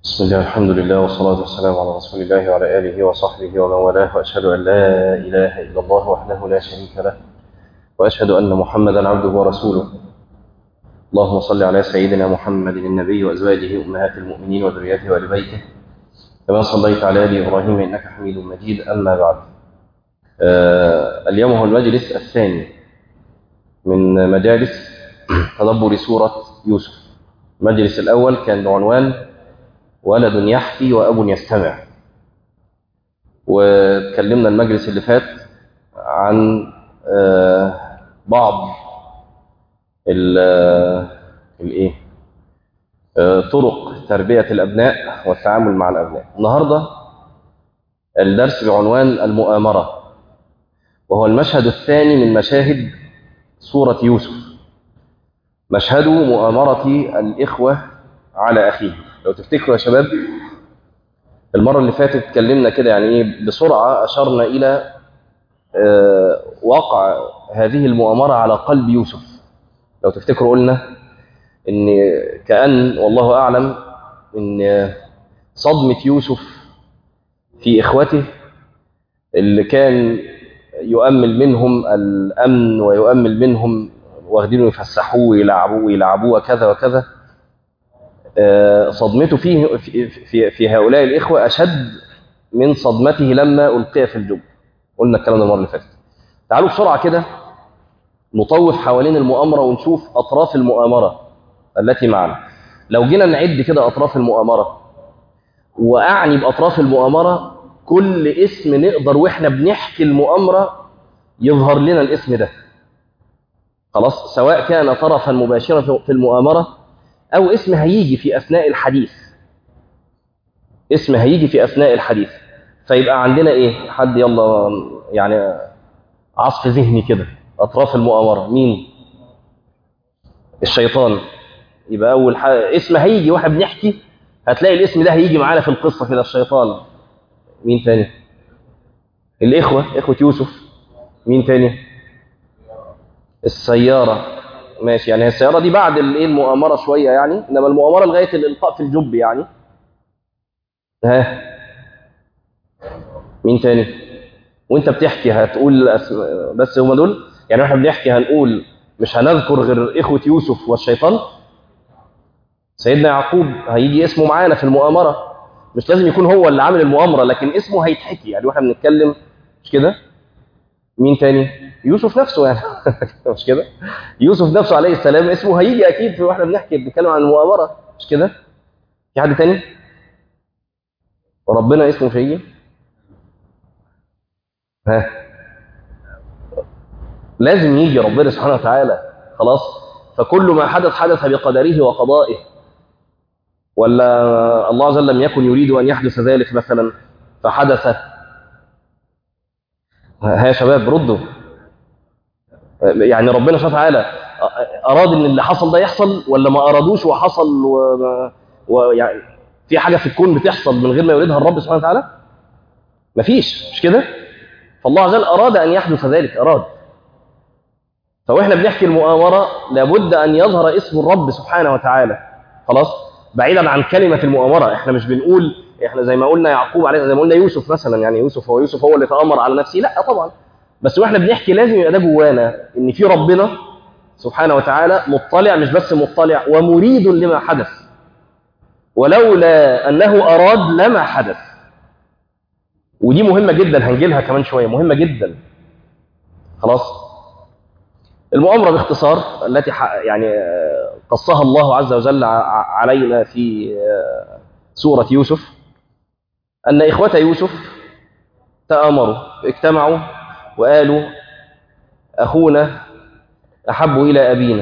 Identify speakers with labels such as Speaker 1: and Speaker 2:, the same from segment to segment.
Speaker 1: بسم الله الحمد لله والصلاة والسلام على رسول الله وعلى آله وصحبه ومن والاه وأشهد أن لا إله إلا الله وحده لا شريك له وأشهد أن محمدا عبده ورسوله اللهم صل على سيدنا محمد النبي وأزواجه أمهات المؤمنين وذريته وآل بيته كما صليت على آل إبراهيم إنك حميد مجيد أما بعد آه اليوم هو المجلس الثاني من مجالس تدبر سورة يوسف المجلس الأول كان بعنوان ولد يحكي وأب يستمع وتكلمنا المجلس اللي فات عن آه بعض الايه آه طرق تربية الأبناء والتعامل مع الأبناء النهاردة الدرس بعنوان المؤامرة وهو المشهد الثاني من مشاهد سورة يوسف مشهد مؤامرة الإخوة على أخيه لو تفتكروا يا شباب المرة اللي فاتت اتكلمنا كده يعني ايه بسرعة أشرنا إلى آه واقع هذه المؤامرة على قلب يوسف لو تفتكروا قلنا إن كأن والله أعلم إن صدمة يوسف في إخوته اللي كان يؤمل منهم الأمن ويؤمل منهم واخدينه يفسحوه ويلعبوه ويلعبوه وكذا وكذا صدمته فيه في, في, في هؤلاء الإخوة أشد من صدمته لما ألقي في الجب قلنا الكلام ده المرة اللي فاتت تعالوا بسرعة كده نطوف حوالين المؤامرة ونشوف أطراف المؤامرة التي معنا لو جينا نعد كده أطراف المؤامرة وأعني بأطراف المؤامرة كل اسم نقدر وإحنا بنحكي المؤامرة يظهر لنا الاسم ده خلاص سواء كان طرفا مباشرا في المؤامرة أو اسم هيجي في أثناء الحديث اسم هيجي في أثناء الحديث فيبقى عندنا إيه حد يلا يعني عصف ذهني كده أطراف المؤامرة مين الشيطان يبقى أول حاجة اسم هيجي واحد بنحكي هتلاقي الاسم ده هيجي معانا في القصة كده الشيطان مين تاني الإخوة إخوة يوسف مين تاني السيارة ماشي يعني السيارة دي بعد الايه المؤامرة شوية يعني انما المؤامرة لغاية الالقاء في الجب يعني ها مين تاني وانت بتحكي هتقول أسم... بس هما دول يعني احنا بنحكي هنقول مش هنذكر غير اخوة يوسف والشيطان سيدنا يعقوب هيجي اسمه معانا في المؤامرة مش لازم يكون هو اللي عامل المؤامرة لكن اسمه هيتحكي يعني واحنا بنتكلم مش كده مين تاني يوسف نفسه يعني مش كده يوسف نفسه عليه السلام اسمه هيجي اكيد في واحنا بنحكي بنتكلم عن المؤامره مش كده في حد تاني وربنا اسمه مش هيجي ها لازم يجي ربنا سبحانه وتعالى خلاص فكل ما حدث حدث بقدره وقضائه ولا الله عز وجل لم يكن يريد ان يحدث ذلك مثلا فحدث ها يا شباب ردوا يعني ربنا سبحانه وتعالى أراد إن اللي حصل ده يحصل ولا ما أرادوش وحصل ويعني و... يعني في حاجة في الكون بتحصل من غير ما يريدها الرب سبحانه وتعالى مفيش مش كده فالله عز وجل أراد أن يحدث ذلك أراد فوإحنا بنحكي المؤامرة لابد أن يظهر اسم الرب سبحانه وتعالى خلاص بعيدا عن كلمة المؤامرة إحنا مش بنقول إحنا زي ما قلنا يعقوب عليه زي ما قلنا يوسف مثلا يعني يوسف هو يوسف هو اللي تأمر على نفسه لا طبعا بس واحنا بنحكي لازم يبقى ده جوانا ان في ربنا سبحانه وتعالى مطلع مش بس مطلع ومريد لما حدث ولولا انه اراد لما حدث ودي مهمه جدا هنجي لها كمان شويه مهمه جدا خلاص المؤامره باختصار التي يعني قصها الله عز وجل علينا في سوره يوسف ان اخوه يوسف تامروا اجتمعوا وقالوا أخونا أحب إلى أبينا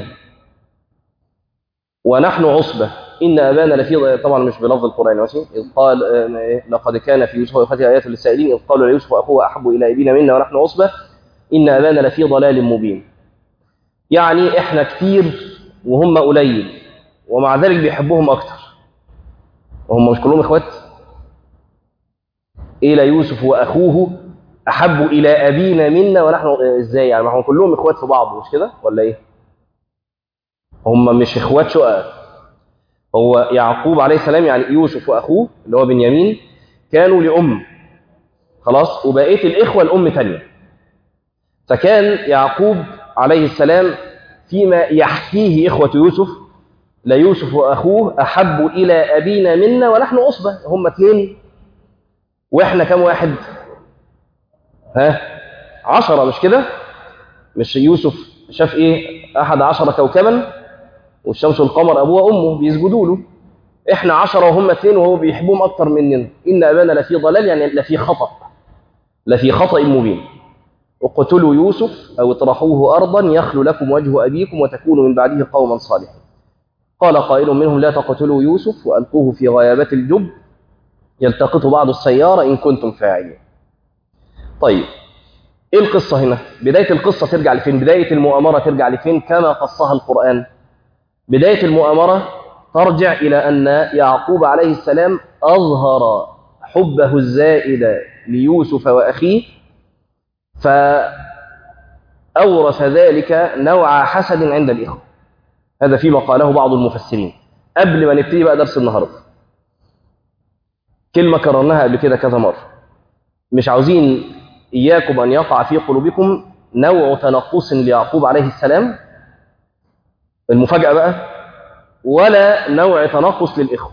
Speaker 1: ونحن عصبة إن أبانا لفي طبعا مش بلفظ القرآن ماشي إذ قال لقد كان في يوسف وإخوته آيات للسائلين إذ قالوا ليوسف أخوه أحب إلى أبينا منا ونحن عصبة إن أبانا لفي ضلال مبين يعني إحنا كتير وهم قليل ومع ذلك بيحبوهم أكتر وهم مش كلهم إخوات إلى يوسف وأخوه احب الى ابينا منا ونحن ازاي يعني ما هم كلهم اخوات في بعض مش كده ولا ايه هم مش اخوات شقق هو يعقوب عليه السلام يعني يوسف واخوه اللي هو بنيامين كانوا لام خلاص وبقيه الاخوه الام تانية فكان يعقوب عليه السلام فيما يحكيه اخوه يوسف لا يوسف واخوه احب الى ابينا منا ونحن عصبه هم اثنين واحنا كم واحد ها عشرة مش كده مش يوسف شاف ايه احد عشر كوكبا والشمس والقمر ابوه وامه بيسجدوا له احنا عشرة وهم اثنين وهو بيحبهم اكتر مننا ان ابانا لفي ضلال يعني لفي خطأ لفي خطأ مبين اقتلوا يوسف او اطرحوه ارضا يخلو لكم وجه ابيكم وتكونوا من بعده قوما صالحين قال قائل منهم لا تقتلوا يوسف والقوه في غيابات الجب يلتقط بعض السياره ان كنتم فاعلين طيب ايه القصه هنا بدايه القصه ترجع لفين بدايه المؤامره ترجع لفين كما قصها القران بدايه المؤامره ترجع الى ان يعقوب عليه السلام اظهر حبه الزائد ليوسف واخيه فاورث ذلك نوع حسد عند الاخوه هذا فيما قاله بعض المفسرين قبل ما نبتدي بقى درس النهارده كلمه كررناها قبل كده كذا مره مش عاوزين إياكم أن يقع في قلوبكم نوع تنقص ليعقوب عليه السلام المفاجأة بقى ولا نوع تنقص للإخوة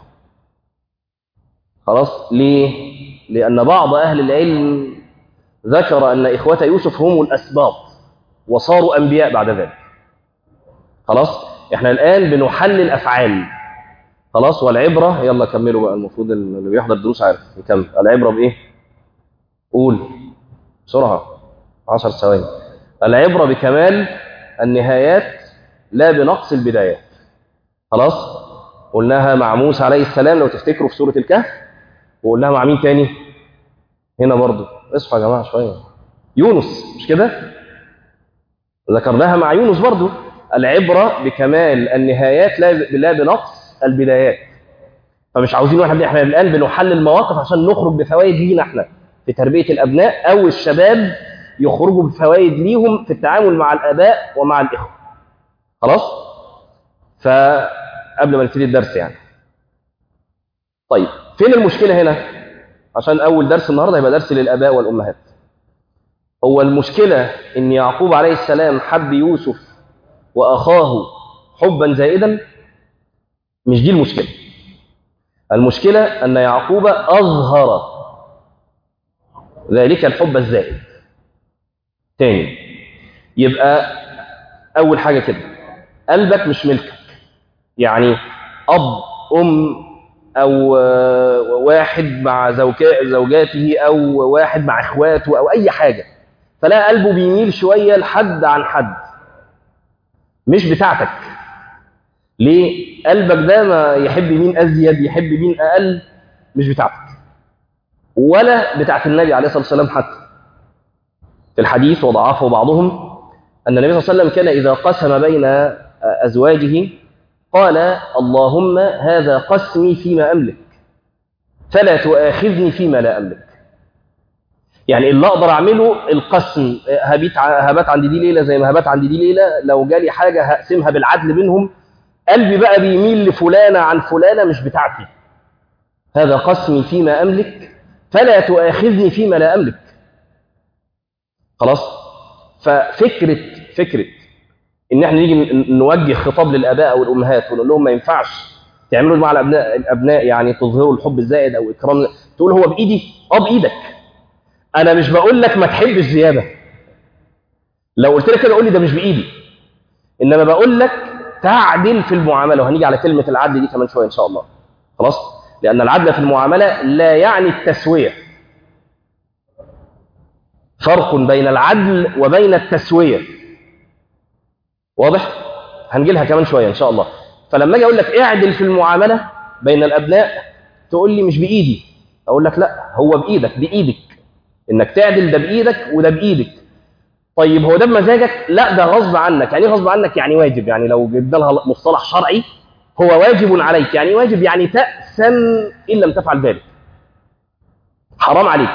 Speaker 1: خلاص ليه؟ لأن بعض أهل العلم ذكر أن إخوة يوسف هم الأسباط وصاروا أنبياء بعد ذلك خلاص احنا الآن بنحلل أفعال خلاص والعبرة يلا كملوا بقى المفروض اللي بيحضر دروس عارف نكمل العبرة بإيه؟ قول بسرعة عشر ثواني العبرة بكمال النهايات لا بنقص البدايات خلاص قلناها مع موسى عليه السلام لو تفتكروا في سورة الكهف وقلناها مع مين تاني هنا برضو اصحوا يا جماعة شوية يونس مش كده ذكرناها مع يونس برضو العبرة بكمال النهايات لا لا بنقص البدايات فمش عاوزين واحنا احنا الان بنحلل مواقف عشان نخرج بفوائد لينا احنا في تربية الأبناء أو الشباب يخرجوا بفوائد ليهم في التعامل مع الآباء ومع الإخوة خلاص؟ فقبل ما نبتدي الدرس يعني طيب فين المشكلة هنا؟ عشان أول درس النهاردة هيبقى درس للآباء والأمهات هو المشكلة إن يعقوب عليه السلام حب يوسف وأخاه حبا زائدا مش دي المشكلة المشكلة أن يعقوب أظهر ذلك الحب الزائد تاني يبقى أول حاجة كده قلبك مش ملكك يعني أب أم أو واحد مع زوجاته أو واحد مع إخواته أو أي حاجة فلا قلبه بيميل شوية لحد عن حد مش بتاعتك ليه قلبك ده ما يحب مين أزيد يحب مين أقل مش بتاعتك ولا بتاعت النبي عليه الصلاة والسلام حتى في الحديث وضعفه بعضهم أن النبي صلى الله عليه وسلم كان إذا قسم بين أزواجه قال اللهم هذا قسمي فيما أملك فلا تؤاخذني فيما لا أملك يعني اللي أقدر أعمله القسم هبيت هبات عندي دي ليلة زي ما هبات عندي دي ليلة لو جالي حاجة هقسمها بالعدل بينهم قلبي بقى بيميل لفلانة عن فلانة مش بتاعتي هذا قسمي فيما أملك فلا تؤاخذني فيما لا أملك خلاص ففكرة فكرة إن احنا نيجي نوجه خطاب للآباء أو الأمهات ونقول لهم ما ينفعش تعملوا مع الأبناء الأبناء يعني تظهروا الحب الزائد أو إكرام تقول هو بإيدي أه بإيدك أنا مش بقول لك ما تحبش زيادة لو قلت لك كده قول لي ده مش بإيدي إنما بقول لك تعدل في المعاملة وهنيجي على كلمة العدل دي كمان شوية إن شاء الله خلاص لأن العدل في المعاملة لا يعني التسوية فرق بين العدل وبين التسوية واضح؟ هنجي لها كمان شوية إن شاء الله فلما أجي أقول لك اعدل في المعاملة بين الأبناء تقول لي مش بإيدي أقول لك لا هو بإيدك بإيدك إنك تعدل ده بإيدك وده بإيدك طيب هو ده بمزاجك؟ لا ده غصب عنك يعني غصب عنك يعني واجب يعني لو جبنا لها مصطلح شرعي هو واجب عليك يعني واجب يعني تأسم إن لم تفعل ذلك حرام عليك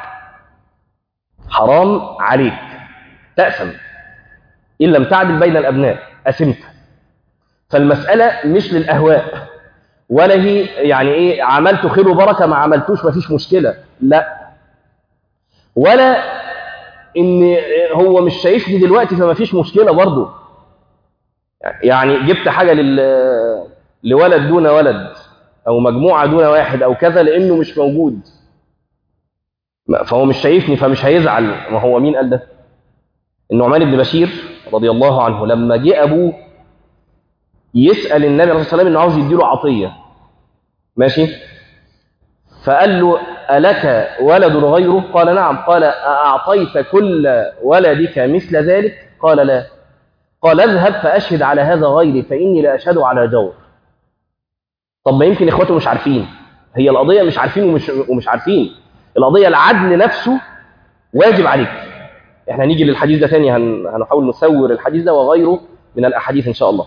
Speaker 1: حرام عليك تأسم إن لم تعدل بين الأبناء أسمت فالمسألة مش للأهواء ولا هي يعني ايه عملت خير وبركه ما عملتوش ما فيش مشكله لا ولا ان هو مش شايفني دلوقتي فما فيش مشكله برضه يعني جبت حاجه لل لولد دون ولد او مجموعه دون واحد او كذا لانه مش موجود فهو مش شايفني فمش هيزعل ما هو مين قال ده النعمان بن بشير رضي الله عنه لما جه ابوه يسال النبي عليه الصلاه والسلام انه عاوز يديله عطيه ماشي فقال له ألك ولد غيره قال نعم قال أعطيت كل ولدك مثل ذلك قال لا قال اذهب فأشهد على هذا غيري فإني لا أشهد على جور طب ما يمكن إخواته مش عارفين هي القضية مش عارفين ومش, ومش عارفين القضية العدل نفسه واجب عليك احنا هنيجي للحديث ده تاني هن... هنحاول نسور الحديث ده وغيره من الأحاديث إن شاء الله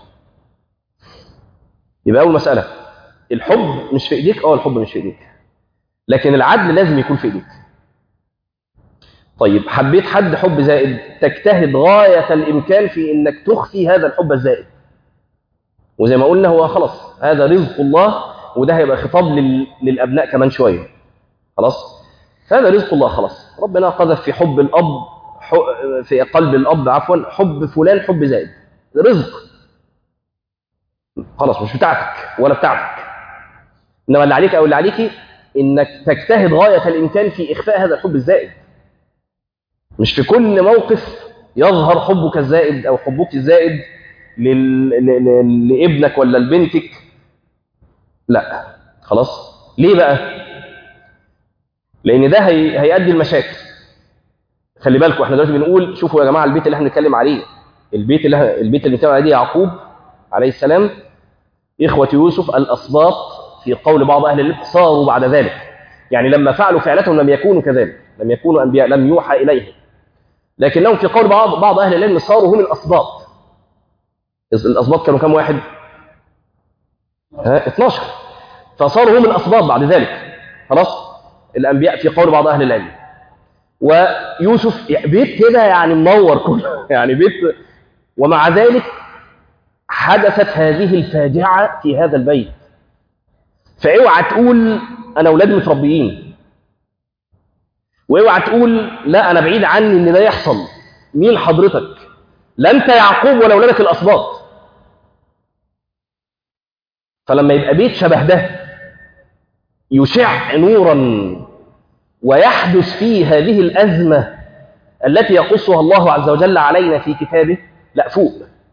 Speaker 1: يبقى أول مسألة الحب مش في إيديك اه الحب مش في إيديك لكن العدل لازم يكون في إيديك طيب حبيت حد حب زائد تجتهد غاية الإمكان في إنك تخفي هذا الحب الزائد وزي ما قلنا هو خلاص هذا رزق الله وده هيبقى خطاب لل... للأبناء كمان شوية خلاص هذا رزق الله خلاص ربنا قذف في حب الأب ح... في قلب الأب عفوا حب فلان حب زائد رزق خلاص مش بتاعتك ولا بتاعتك إنما اللي عليك أو اللي عليكي إنك تجتهد غاية الإمكان في إخفاء هذا الحب الزائد مش في كل موقف يظهر حبك الزائد أو حبك الزائد لل... ل... ل... لابنك ولا لبنتك لا خلاص ليه بقى لان ده هي... هيؤدي المشاكل خلي بالكم احنا دلوقتي بنقول شوفوا يا جماعه البيت اللي احنا بنتكلم عليه البيت اللي البيت اللي بنتكلم عليه يعقوب عليه السلام اخوه يوسف الاسباط في قول بعض اهل العلم صاروا بعد ذلك يعني لما فعلوا فعلتهم لم يكونوا كذلك لم يكونوا انبياء لم يوحى اليهم لكنهم في قول بعض بعض اهل العلم صاروا هم الاسباط الاسباط كانوا كم واحد ها 12 فصاروا هم الاسباط بعد ذلك خلاص الانبياء في قول بعض اهل العلم ويوسف بيت كده يعني منور كله يعني بيت ومع ذلك حدثت هذه الفاجعه في هذا البيت فاوعى تقول انا اولادي متربيين واوعى تقول لا انا بعيد عني ان ده يحصل مين حضرتك لا انت يعقوب ولا اولادك الاسباط فلما يبقى بيت شبه ده يشع نورا ويحدث فيه هذه الازمه التي يقصها الله عز وجل علينا في كتابه لا فوق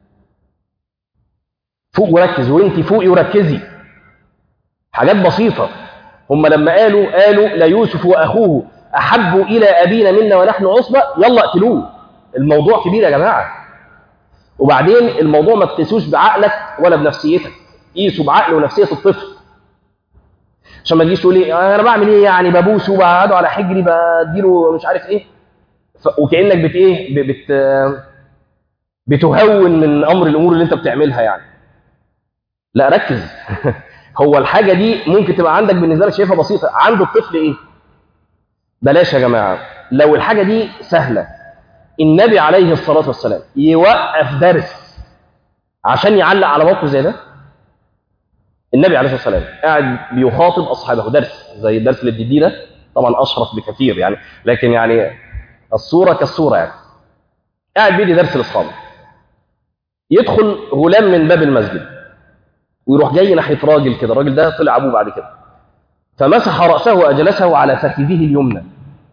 Speaker 1: فوق وركز وانت فوقي وركزي حاجات بسيطه هم لما قالوا قالوا ليوسف واخوه احب الى ابينا منا ونحن عصبه يلا اقتلوه الموضوع كبير يا جماعه وبعدين الموضوع ما تقيسوش بعقلك ولا بنفسيتك قيسوا بعقل ونفسيه الطفل عشان ما تجيش تقول لي انا بعمل ايه يعني ببوسه وبقعده على حجري بديله مش عارف ايه ف... وكانك بت ايه ب... بت بتهون من امر الامور اللي انت بتعملها يعني لا ركز هو الحاجه دي ممكن تبقى عندك بالنسبه لك شايفها بسيطه عند الطفل ايه بلاش يا جماعه لو الحاجه دي سهله النبي عليه الصلاه والسلام يوقف درس عشان يعلق على موقف زي ده النبي عليه الصلاه والسلام قاعد بيخاطب اصحابه درس زي الدرس اللي بتديه ده طبعا اشرف بكثير يعني لكن يعني الصوره كالصوره يعني قاعد بيدي درس لاصحابه يدخل غلام من باب المسجد ويروح جاي ناحيه راجل كده الراجل ده طلع ابوه بعد كده فمسح راسه واجلسه على فخذه اليمنى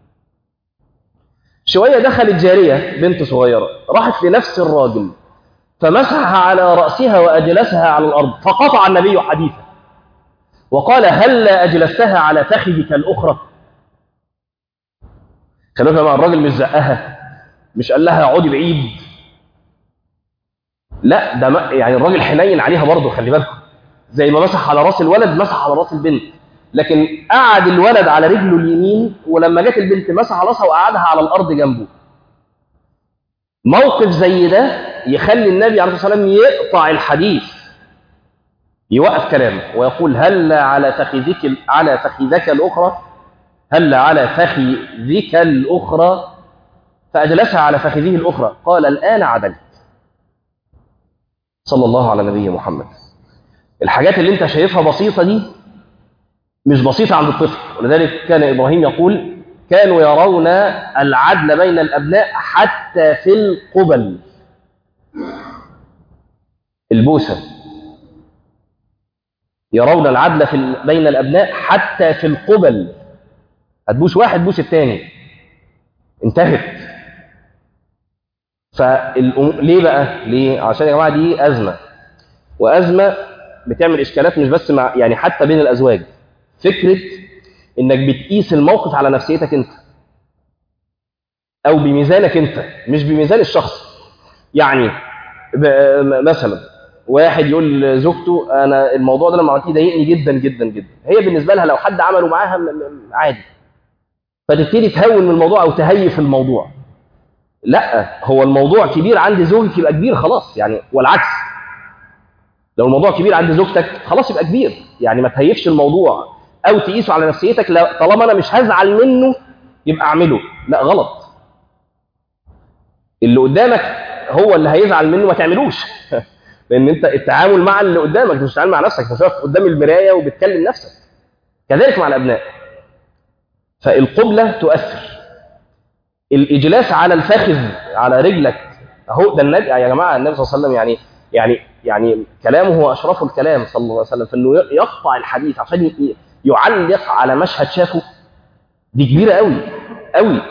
Speaker 1: شويه دخلت جاريه بنت صغيره راحت لنفس الراجل فمسح على رأسها وأجلسها على الأرض فقطع النبي حديثا وقال هل لا أجلستها على فخذك الأخرى خلوك مع الراجل مش زقها مش قال لها اقعدي بعيد لا ده يعني الراجل حنين عليها برضه خلي بالكم زي ما مسح على راس الولد مسح على راس البنت لكن قعد الولد على رجله اليمين ولما جت البنت مسح على راسها وقعدها على الارض جنبه موقف زي ده يخلي النبي عليه الصلاه والسلام يقطع الحديث يوقف كلامه ويقول هل على فخذك على فخذك الاخرى هل على فخذك الاخرى فاجلسها على فخذه الاخرى قال الان عدلت صلى الله على نبي محمد الحاجات اللي انت شايفها بسيطة دي مش بسيطة عند الطفل ولذلك كان إبراهيم يقول كانوا يرون العدل بين الأبناء حتى في القبل البوسة يرون العدل في ال- بين الأبناء حتى في القبل هتبوس واحد بوس التاني انتهت فالأم... ليه بقى؟ ليه؟ عشان يا جماعة دي أزمة وأزمة بتعمل إشكالات مش بس مع يعني حتى بين الأزواج فكرة إنك بتقيس الموقف على نفسيتك أنت أو بميزانك أنت مش بميزان الشخص يعني ب... م- مثلا واحد يقول لزوجته أنا الموضوع ده لما عملتيه ضايقني جدا جدا جدا هي بالنسبة لها لو حد عمله معاها م- م- عادي فتبتدي تهون من الموضوع أو تهيف الموضوع لا هو الموضوع كبير عند زوجك يبقى كبير خلاص يعني والعكس لو الموضوع كبير عند زوجتك خلاص يبقى كبير يعني ما تهيفش الموضوع او تقيسه على نفسيتك لا طالما انا مش هزعل منه يبقى اعمله لا غلط اللي قدامك هو اللي هيزعل منه ما تعملوش لان انت التعامل مع اللي قدامك مش بتتعامل مع نفسك انت واقف قدام المرايه وبتكلم نفسك كذلك مع الابناء فالقبله تؤثر الاجلاس على الفخذ على رجلك اهو ده النبي يا جماعه النبي صلى الله عليه وسلم يعني يعني يعني كلامه هو اشرف الكلام صلى الله عليه وسلم فانه يقطع الحديث عشان ي- يعلق على مشهد شافه دي كبيره قوي قوي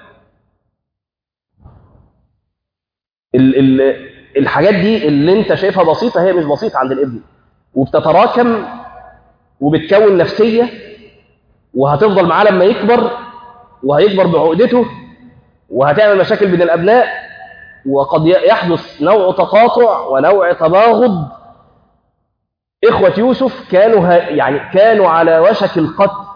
Speaker 1: ال ال الحاجات دي اللي انت شايفها بسيطه هي مش بسيطه عند الابن وبتتراكم وبتكون نفسيه وهتفضل معاه لما يكبر وهيكبر بعقدته وهتعمل مشاكل بين الابناء وقد يحدث نوع تقاطع ونوع تباغض إخوة يوسف كانوا ه... يعني كانوا على وشك القتل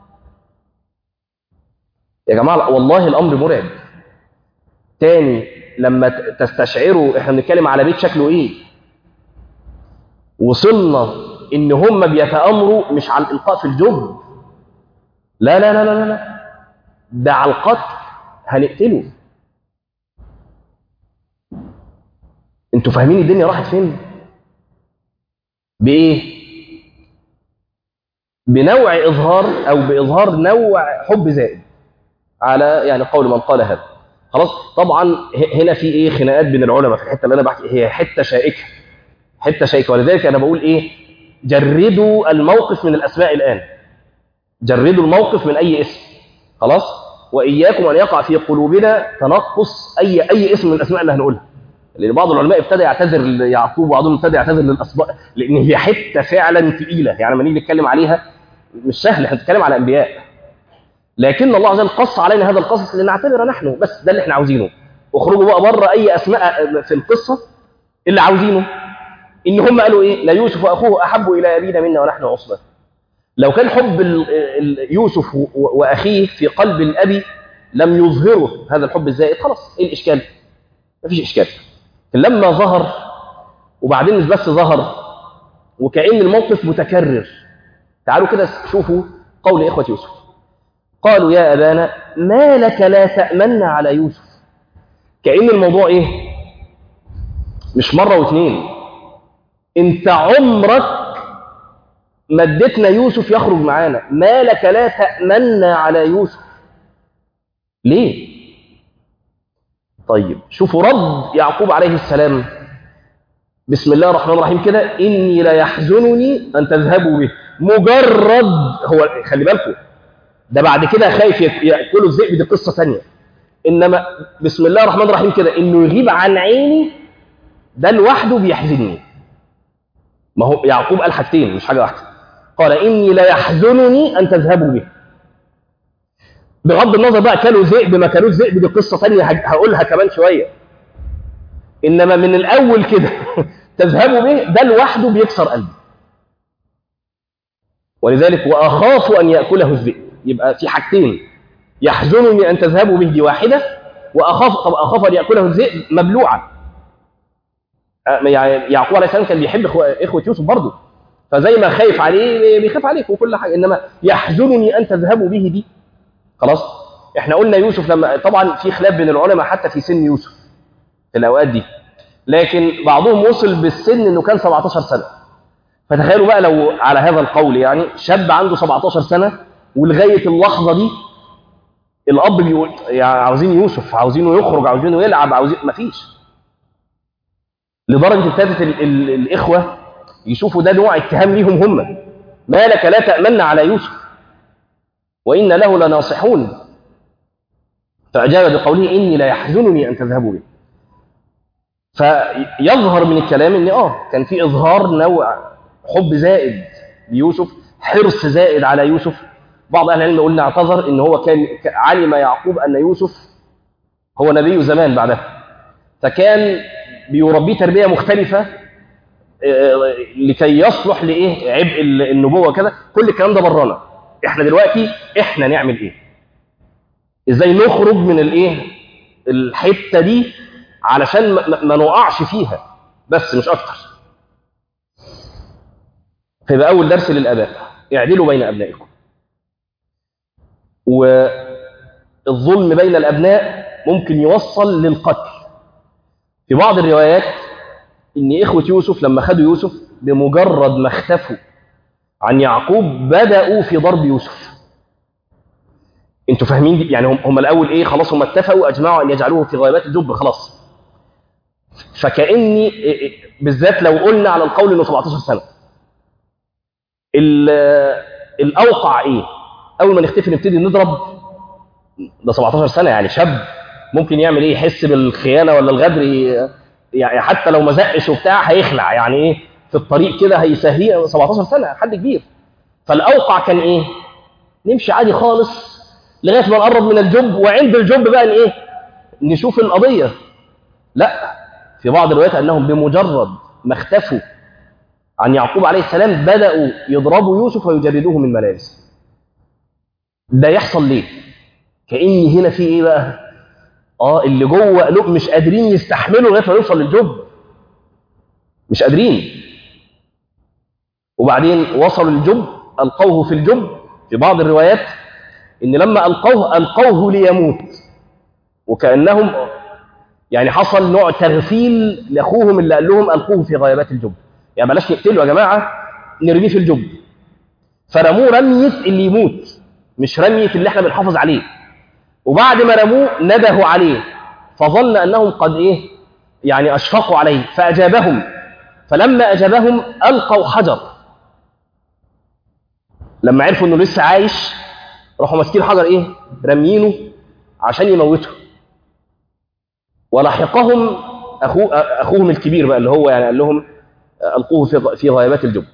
Speaker 1: يا جماعة والله الأمر مرعب تاني لما ت- تستشعروا احنا بنتكلم على بيت شكله ايه وصلنا ان هم بيتامروا مش على الالقاء في الجب لا لا لا لا لا ده على القتل هنقتله انتوا فاهمين الدنيا راحت فين بايه بنوع اظهار او باظهار نوع حب زائد على يعني قول من قال هذا خلاص طبعا ه- هنا في ايه خناقات بين العلماء في الحته اللي انا بحكي هي حته شائكه حته شائكه ولذلك انا بقول ايه جردوا الموقف من الاسماء الان جردوا الموقف من اي اسم خلاص واياكم ان يقع في قلوبنا تنقص اي اي اسم من الاسماء اللي هنقولها لان بعض العلماء ابتدى يعتذر ليعقوب وبعضهم ابتدى يعتذر للاصباط لان هي حته فعلا ثقيله يعني لما نيجي نتكلم عليها مش سهل احنا بنتكلم على انبياء لكن الله عز وجل قص علينا هذا القصص لنعتبر نحن بس ده اللي احنا عاوزينه اخرجوا بقى بره اي اسماء في القصه اللي عاوزينه ان هم قالوا ايه لا يوسف واخوه احب الى ابينا منا ونحن عصبه لو كان حب ال- ال- يوسف و- واخيه في قلب الاب لم يظهره هذا الحب الزائد خلاص ايه الاشكال مفيش اشكال لكن لما ظهر وبعدين مش بس ظهر وكأن الموقف متكرر تعالوا كده شوفوا قول إخوة يوسف قالوا يا أبانا ما لك لا تأمنا على يوسف كأن الموضوع إيه مش مرة واثنين انت عمرك ما اديتنا يوسف يخرج معانا ما لك لا تأمنا على يوسف ليه طيب شوفوا رد يعقوب عليه السلام بسم الله الرحمن الرحيم كده إني لا يحزنني أن تذهبوا به مجرد هو خلي بالكم ده بعد كده خايف يك- يأكلوا الذئب دي قصة ثانية إنما بسم الله الرحمن الرحيم كده إنه يغيب عن عيني ده لوحده بيحزنني ما هو يعقوب قال حاجتين مش حاجة واحدة قال إني لا يحزنني أن تذهبوا به بغض النظر بقى كانوا ذئب ما كانوش ذئب دي قصة ثانية ه- هقولها كمان شوية إنما من الأول كده تذهبوا به ده لوحده بيكسر قلبي ولذلك وأخاف أن يأكله الذئب يبقى في حاجتين يحزنني أن تذهبوا به دي واحدة وأخاف طب أخاف أن يأكله الذئب مبلوعة آه، يعني يعقوب عليه السلام كان بيحب إخوة, إخوة يوسف برضه فزي ما خايف عليه بيخاف عليك وكل حاجة إنما يحزنني أن تذهبوا به دي خلاص احنا قلنا يوسف لما طبعا في خلاف بين العلماء حتى في سن يوسف في الاوقات دي لكن بعضهم وصل بالسن انه كان 17 سنه فتخيلوا بقى لو على هذا القول يعني شاب عنده 17 سنة ولغاية اللحظة دي الأب بيقول يعني عاوزين يوسف عاوزينه يخرج عاوزينه يلعب عاوزين مفيش لدرجة ابتدت ال- ال- الإخوة يشوفوا ده نوع اتهام ليهم هم ما لك لا تأمن على يوسف وإن له لناصحون فأجاب بقوله إني لا يحزنني أن تذهبوا به فيظهر من الكلام إن آه كان في إظهار نوع حب زائد ليوسف حرص زائد على يوسف بعض أهل العلم قلنا اعتذر إن هو كان علم يعقوب أن يوسف هو نبي زمان بعدها فكان بيربيه تربية مختلفة آه، لكي يصلح لإيه عبء النبوة كده كل الكلام ده برانا احنا دلوقتي احنا نعمل ايه ازاي نخرج من الايه الحته دي علشان ما, ما- ما نقعش فيها بس مش اكتر فيبقى اول درس للاباء اعدلوا بين ابنائكم والظلم بين الابناء ممكن يوصل للقتل في بعض الروايات ان اخوه يوسف لما خدوا يوسف بمجرد ما اختفوا عن يعقوب بداوا في ضرب يوسف انتوا فاهمين دي يعني هم, هم الاول ايه خلاص هم اتفقوا اجمعوا ان يجعلوه في غيبات الجب خلاص فكاني إيه إيه بالذات لو قلنا على القول انه 17 سنه ال- الاوقع ايه اول ما نختفي نبتدي نضرب ده 17 سنه يعني شاب ممكن يعمل ايه يحس بالخيانه ولا الغدر ي- يعني حتى لو ما زقش وبتاع هيخلع يعني ايه في الطريق كده هيسهيه 17 سنه حد كبير فالاوقع كان ايه نمشي عادي خالص لغايه ما نقرب من الجب وعند الجب بقى ايه نشوف القضيه لا في بعض الروايات انهم بمجرد ما اختفوا عن يعقوب عليه السلام بداوا يضربوا يوسف ويجردوه من ملابسه ده يحصل ليه كاني هنا في ايه بقى اه اللي جوه قلوب مش قادرين يستحملوا لغايه ما يوصل للجب مش قادرين وبعدين وصلوا للجب القوه في الجب في بعض الروايات ان لما القوه القوه ليموت وكانهم يعني حصل نوع تغفيل لاخوهم اللي قال لهم القوه في غيابات الجب يعني بلاش نقتله يا جماعه نرميه في الجب فرموه رميه اللي يموت مش رميه اللي احنا بنحافظ عليه وبعد ما رموه ندهوا عليه فظن انهم قد ايه يعني اشفقوا عليه فاجابهم فلما اجابهم القوا حجر لما عرفوا انه لسه عايش راحوا ماسكين حجر ايه راميينه عشان يموته ولحقهم أخو اخوهم الكبير بقى اللي هو يعني قال لهم القوه في في غيابات الجب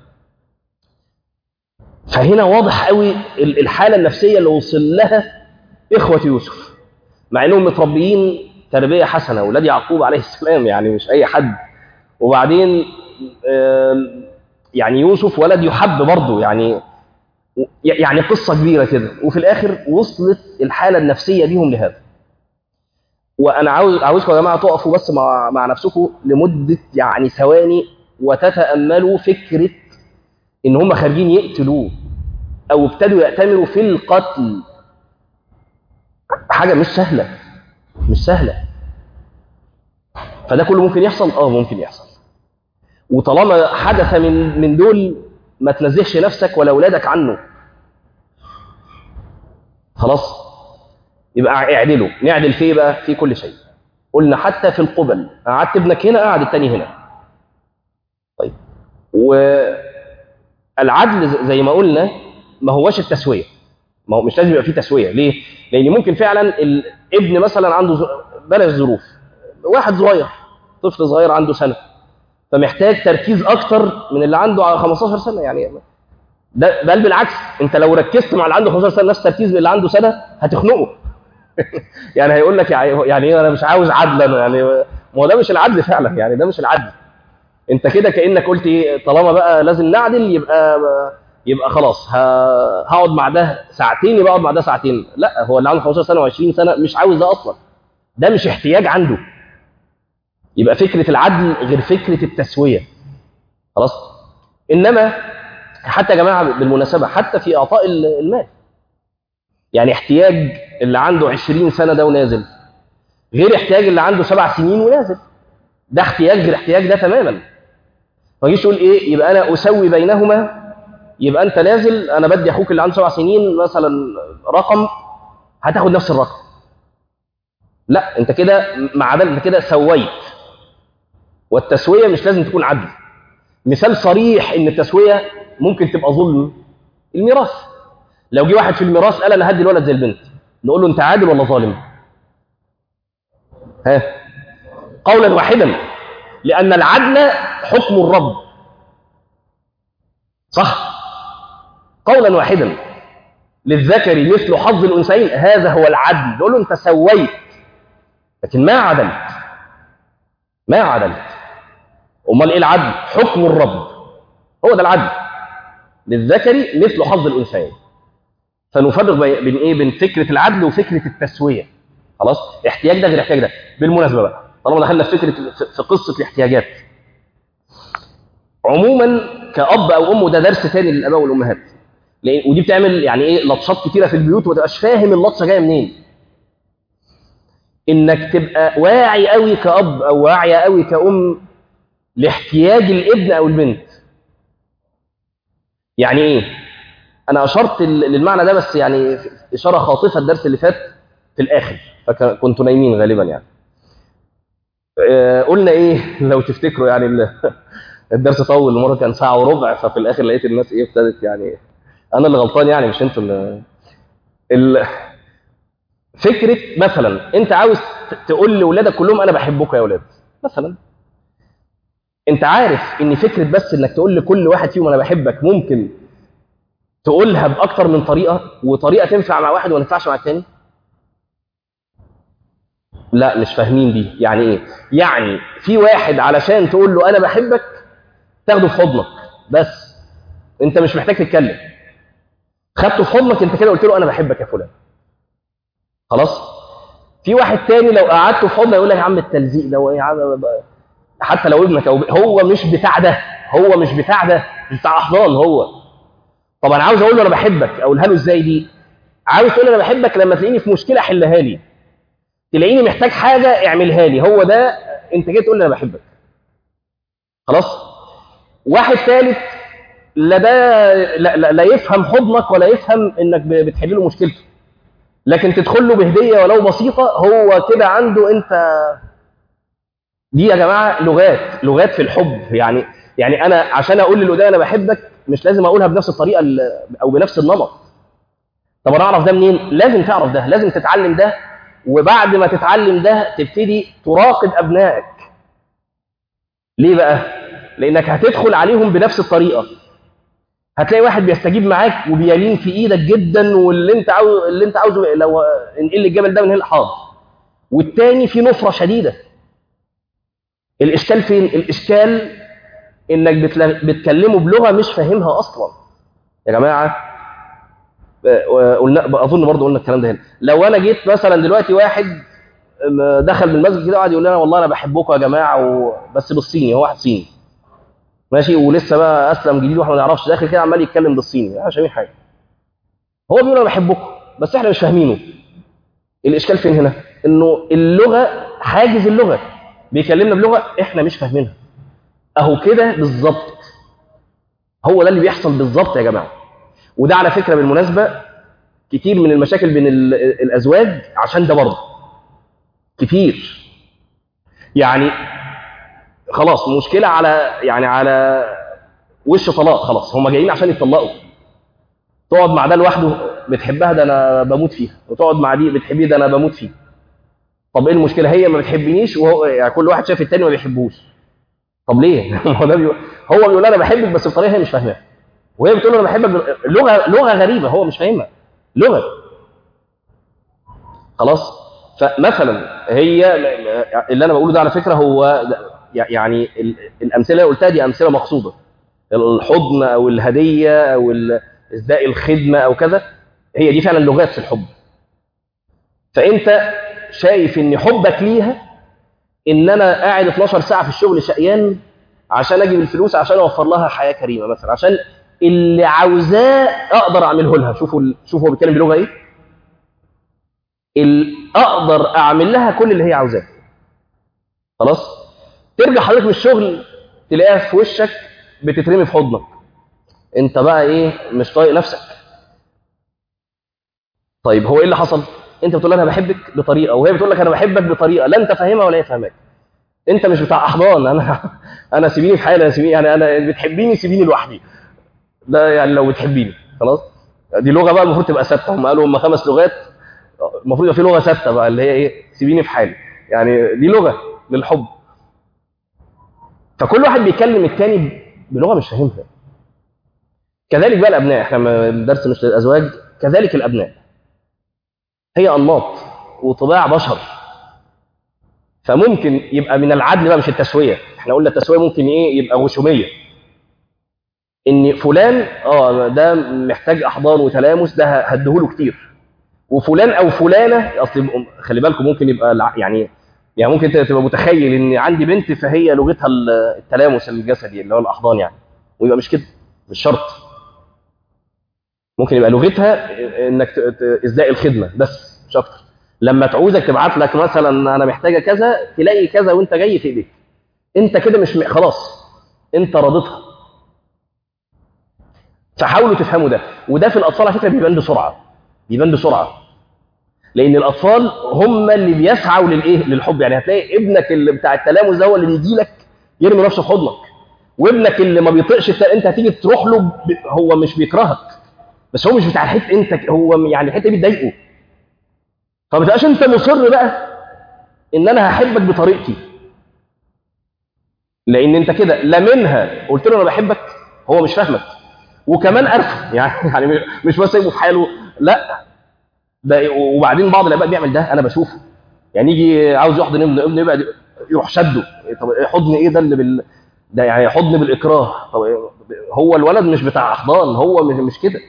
Speaker 1: فهنا واضح قوي الحاله النفسيه اللي وصل لها اخوه يوسف مع انهم متربيين تربيه حسنه اولاد يعقوب عليه السلام يعني مش اي حد وبعدين آم، يعني يوسف ولد يحب برضه يعني يعني قصه كبيره كده وفي الاخر وصلت الحاله النفسيه بيهم لهذا وانا عاوز عاوزكم يا جماعه تقفوا بس مع مع نفسكم لمده يعني ثواني وتتاملوا فكره ان هم خارجين يقتلوه او ابتدوا يأتمروا في القتل حاجه مش سهله مش سهله فده كله ممكن يحصل اه ممكن يحصل وطالما حدث من من دول ما تنزهش نفسك ولا اولادك عنه خلاص يبقى اعدلوا نعدل في إيه بقى في كل شيء قلنا حتى في القبل قعدت ابنك هنا قعد التاني هنا طيب والعدل ز- زي ما قلنا ما هوش التسويه ما هو مش لازم يبقى فيه تسويه ليه لان ممكن فعلا الابن مثلا عنده ز- بلاش ظروف واحد صغير طفل صغير عنده سنه فمحتاج تركيز اكتر من اللي عنده على 15 سنه يعني ده بل بالعكس انت لو ركزت مع اللي عنده 15 سنه نفس تركيز اللي عنده سنه هتخنقه يعني هيقول لك يعني يعني ايه انا مش عاوز عدل انا يعني ما هو ده مش العدل فعلا يعني ده مش العدل انت كده كانك قلت ايه طالما بقى لازم نعدل يبقى يبقى خلاص ه- هقعد مع ده ساعتين يبقى اقعد مع ده ساعتين لا هو اللي عنده 15 سنه و20 سنه مش عاوز ده اصلا ده مش احتياج عنده يبقى فكره العدل غير فكره التسويه خلاص انما حتى يا جماعه بالمناسبه حتى في اعطاء ال- المال يعني احتياج اللي عنده 20 سنه ده ونازل غير احتياج اللي عنده سبع سنين ونازل ده احتياج غير احتياج ده تماما ما تجيش تقول ايه يبقى انا اسوي بينهما يبقى انت نازل انا بدي اخوك اللي عنده سبع سنين مثلا رقم هتاخد نفس الرقم لا انت كده مع ذلك انت كده سويت والتسويه مش لازم تكون عدل مثال صريح ان التسويه ممكن تبقى ظلم الميراث لو جه واحد في الميراث قال انا هدي الولد زي البنت نقول له انت عادل ولا ظالم ها قولا واحدا لان العدل حكم الرب صح قولا واحدا للذكر مثل حظ الانثيين هذا هو العدل نقول له انت سويت لكن ما عدلت ما عدلت امال ايه العدل حكم الرب هو ده العدل للذكر مثل حظ الانثيين فنفرق بين ايه بين فكره العدل وفكره التسويه خلاص احتياج ده غير احتياج ده بالمناسبه بقى طالما دخلنا في فكره في قصه الاحتياجات عموما كاب او ام وده درس ثاني للاباء والامهات لأن ودي بتعمل يعني ايه لطشات كتيره في البيوت وما تبقاش فاهم اللطشه جايه منين انك تبقى واعي قوي كاب او واعيه قوي كأم لاحتياج الابن او البنت يعني ايه انا اشرت للمعنى ده بس يعني اشاره خاطفه الدرس اللي فات في الاخر فكنتوا نايمين غالبا يعني قلنا ايه لو تفتكروا يعني الدرس طول المره كان ساعه وربع ففي الاخر لقيت الناس ايه ابتدت يعني انا اللي غلطان يعني مش انتوا اللي ال... فكره مثلا انت عاوز تقول لاولادك كلهم انا بحبكم يا اولاد مثلا انت عارف ان فكره بس انك تقول لكل واحد فيهم انا بحبك ممكن تقولها باكتر من طريقه وطريقه تنفع مع واحد وما تنفعش مع الثاني لا مش فاهمين دي يعني ايه يعني في واحد علشان تقول له انا بحبك تاخده في حضنك بس انت مش محتاج تتكلم خدته في حضنك انت كده قلت له انا بحبك يا فلان خلاص في واحد تاني لو قعدته في حضنه يقول لك يا عم التلزيق ده وايه يا عم حتى لو ابنك او هو مش بتاع ده هو مش بتاع ده مش بتاع احضان هو طب انا عاوز اقول له انا بحبك اقولها له ازاي دي عاوز تقول انا بحبك لما تلاقيني في مشكله حلها لي تلاقيني محتاج حاجه اعملها لي هو ده انت جاي تقول لي انا بحبك خلاص واحد ثالث لا ده لا, لا, لا يفهم حضنك ولا يفهم انك بتحل له مشكلته لكن تدخل له بهديه ولو بسيطه هو كده عنده انت دي يا جماعه لغات لغات في الحب يعني يعني انا عشان اقول اللي قدامي انا بحبك مش لازم اقولها بنفس الطريقه او بنفس النمط طب انا اعرف ده منين لازم تعرف ده لازم تتعلم ده وبعد ما تتعلم ده تبتدي تراقب ابنائك ليه بقى لانك هتدخل عليهم بنفس الطريقه هتلاقي واحد بيستجيب معاك وبيلين في ايدك جدا واللي انت عاوز اللي انت عاوزه لو انقل الجبل ده من هنا حاضر والتاني في نفره شديده الاشكال فين الاشكال انك بتكلمه بلغه مش فاهمها اصلا يا جماعه قلنا اظن برضه قلنا الكلام ده هنا لو انا جيت مثلا دلوقتي واحد دخل من المسجد كده وقعد يقول لنا والله انا بحبكم يا جماعه و... بس بالصيني هو واحد صيني ماشي ولسه بقى اسلم جديد واحنا ما نعرفش داخل كده عمال يتكلم بالصيني احنا مش فاهمين حاجه هو بيقول انا بحبكم بس احنا مش فاهمينه الاشكال فين هنا انه اللغه حاجز اللغه بيكلمنا بلغه احنا مش فاهمينها اهو كده بالظبط هو ده اللي بيحصل بالظبط يا جماعه وده على فكره بالمناسبه كتير من المشاكل بين الازواج عشان ده برضه كتير يعني خلاص مشكله على يعني على وش طلاق خلاص هم جايين عشان يتطلقوا تقعد مع ده لوحده بتحبها ده انا بموت فيها وتقعد مع دي بتحبيه ده انا بموت فيه طب ايه المشكله هي ما بتحبنيش وهو يعني كل واحد شاف التاني ما بيحبوش طب ليه هو ده بيقول هو بيقول انا بحبك بس بطريقه هي مش فاهماها وهي بتقول انا بحبك لغه لغه غريبه هو مش فاهمها لغه خلاص فمثلا هي اللي انا بقوله ده على فكره هو يعني الامثله اللي قلتها دي امثله مقصوده الحضن او الهديه او ازداء الخدمه او كذا هي دي فعلا لغات في الحب فانت شايف ان حبك ليها ان انا قاعد 12 ساعه في الشغل شقيان عشان اجيب الفلوس عشان اوفر لها حياه كريمه مثلا عشان اللي عاوزاه اقدر اعمله لها شوفوا شوفوا هو بيتكلم بلغه ايه اقدر اعمل لها كل اللي هي عاوزاه خلاص ترجع حضرتك من الشغل تلاقيها في وشك بتترمي في حضنك انت بقى ايه مش طايق نفسك طيب هو ايه اللي حصل انت بتقول لها انا بحبك بطريقه وهي بتقول لك انا بحبك بطريقه لا انت فاهمها ولا هي فاهماك انت مش بتاع احضان انا انا سيبيني في حالي انا سيبيني يعني انا بتحبيني سيبيني لوحدي ده يعني لو بتحبيني خلاص دي لغه بقى المفروض تبقى ثابته هم قالوا هم خمس لغات المفروض يبقى في لغه ثابته بقى اللي هي ايه سيبيني في حالي يعني دي لغه للحب فكل واحد بيكلم الثاني بلغه مش فاهمها كذلك بقى الابناء احنا ما- الدرس مش للازواج كذلك الابناء هي انماط وطباع بشر فممكن يبقى من العدل بقى مش التسويه احنا قلنا التسويه ممكن ايه يبقى غشوميه ان فلان اه ده محتاج احضان وتلامس ده هديهوله كتير وفلان او فلانه اصل يبقوا- خلي بالكم ممكن يبقى الع- يعني يعني ممكن انت تبقى متخيل ان عندي بنت فهي لغتها ال- التلامس الجسدي اللي هو الاحضان يعني ويبقى مش كده مش شرط ممكن يبقى لغتها انك ت- ت- ازاء الخدمه بس مش اكتر لما تعوزك تبعت لك مثلا انا محتاجه كذا تلاقي كذا وانت جاي في ايديك انت كده مش م- خلاص انت راضتها فحاولوا تفهموا ده وده في الاطفال على فكره بيبان بسرعه بيبان بسرعه لان الاطفال هم اللي بيسعوا للايه للحب يعني هتلاقي ابنك اللي بتاع التلامس ده هو اللي بيجي لك يرمي نفسه في حضنك وابنك اللي ما بيطيقش الت- انت هتيجي تروح له ب... هو مش بيكرهك بس هو مش بتاع الحته انت هو يعني الحته دي بتضايقه فما تبقاش انت مصر بقى ان انا هحبك بطريقتي لان انت كده لا منها قلت له انا بحبك هو مش فاهمك وكمان قرفه يعني يعني مش بس سايبه في حاله لا ده وبعدين بعض الاباء بيعمل ده انا بشوفه يعني يجي عاوز يحضن ابنه ابنه يبقى يروح شده طب إيه حضن ايه ده اللي بال ده يعني حضن بالاكراه طب إيه؟ هو الولد مش بتاع احضان هو مش, مش كده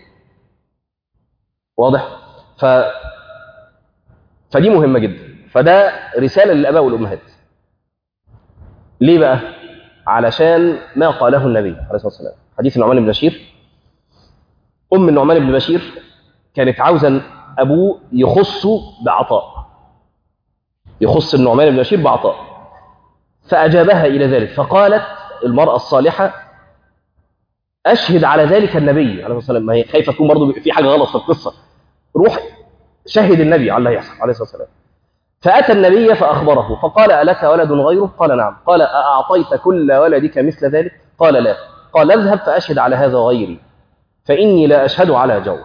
Speaker 1: واضح ف فدي مهمه جدا فده رساله للاباء والامهات ليه بقى علشان ما قاله النبي عليه الصلاه والسلام حديث النعمان بن بشير ام النعمان بن بشير كانت عاوزه ابوه يخصه بعطاء يخص النعمان بن بشير بعطاء فاجابها الى ذلك فقالت المراه الصالحه اشهد على ذلك النبي عليه الصلاه والسلام ما هي خايفه تكون برضه في حاجه غلط في القصه روح شهد النبي على الله يحصل عليه الصلاه والسلام فاتى النبي فاخبره فقال الك ولد غيره قال نعم قال اعطيت كل ولدك مثل ذلك قال لا قال اذهب فاشهد على هذا غيري فاني لا اشهد على جور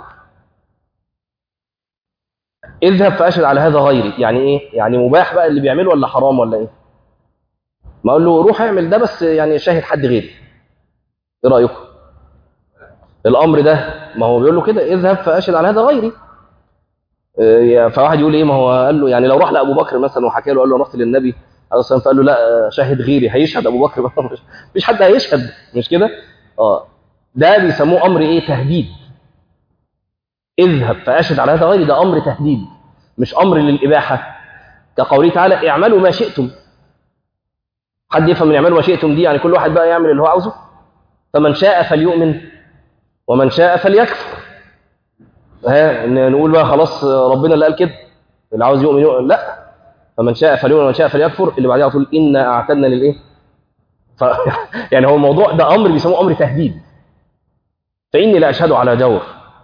Speaker 1: اذهب فاشهد على هذا غيري يعني ايه يعني مباح بقى اللي بيعمله ولا حرام ولا ايه ما اقول له روح اعمل ده بس يعني شاهد حد غيري ايه رايكم الامر ده ما هو بيقول له كده اذهب فاشهد على هذا غيري إيه، فواحد يقول ايه ما هو قال له يعني لو راح لابو بكر مثلا وحكى له قال له أنا رحت للنبي عليه الصلاه والسلام فقال له لا شاهد غيري هيشهد ابو بكر بقى مش- مفيش حد هيشهد مش كده اه ده بيسموه امر ايه تهديد اذهب فاشهد على هذا غيري ده امر تهديد مش امر للاباحه كقوله تعالى اعملوا ما شئتم حد يفهم من اعملوا ما شئتم دي يعني كل واحد بقى يعمل اللي هو عاوزه فمن شاء فليؤمن ومن شاء فليكفر ها إن نقول بقى خلاص ربنا اللي قال كده اللي عاوز يؤمن يؤمن لا فمن شاء فليؤمن ومن شاء فليكفر اللي بعدها تقول انا اعتدنا للايه ف... يعني هو الموضوع ده امر بيسموه امر تهديد فاني لا اشهد على جور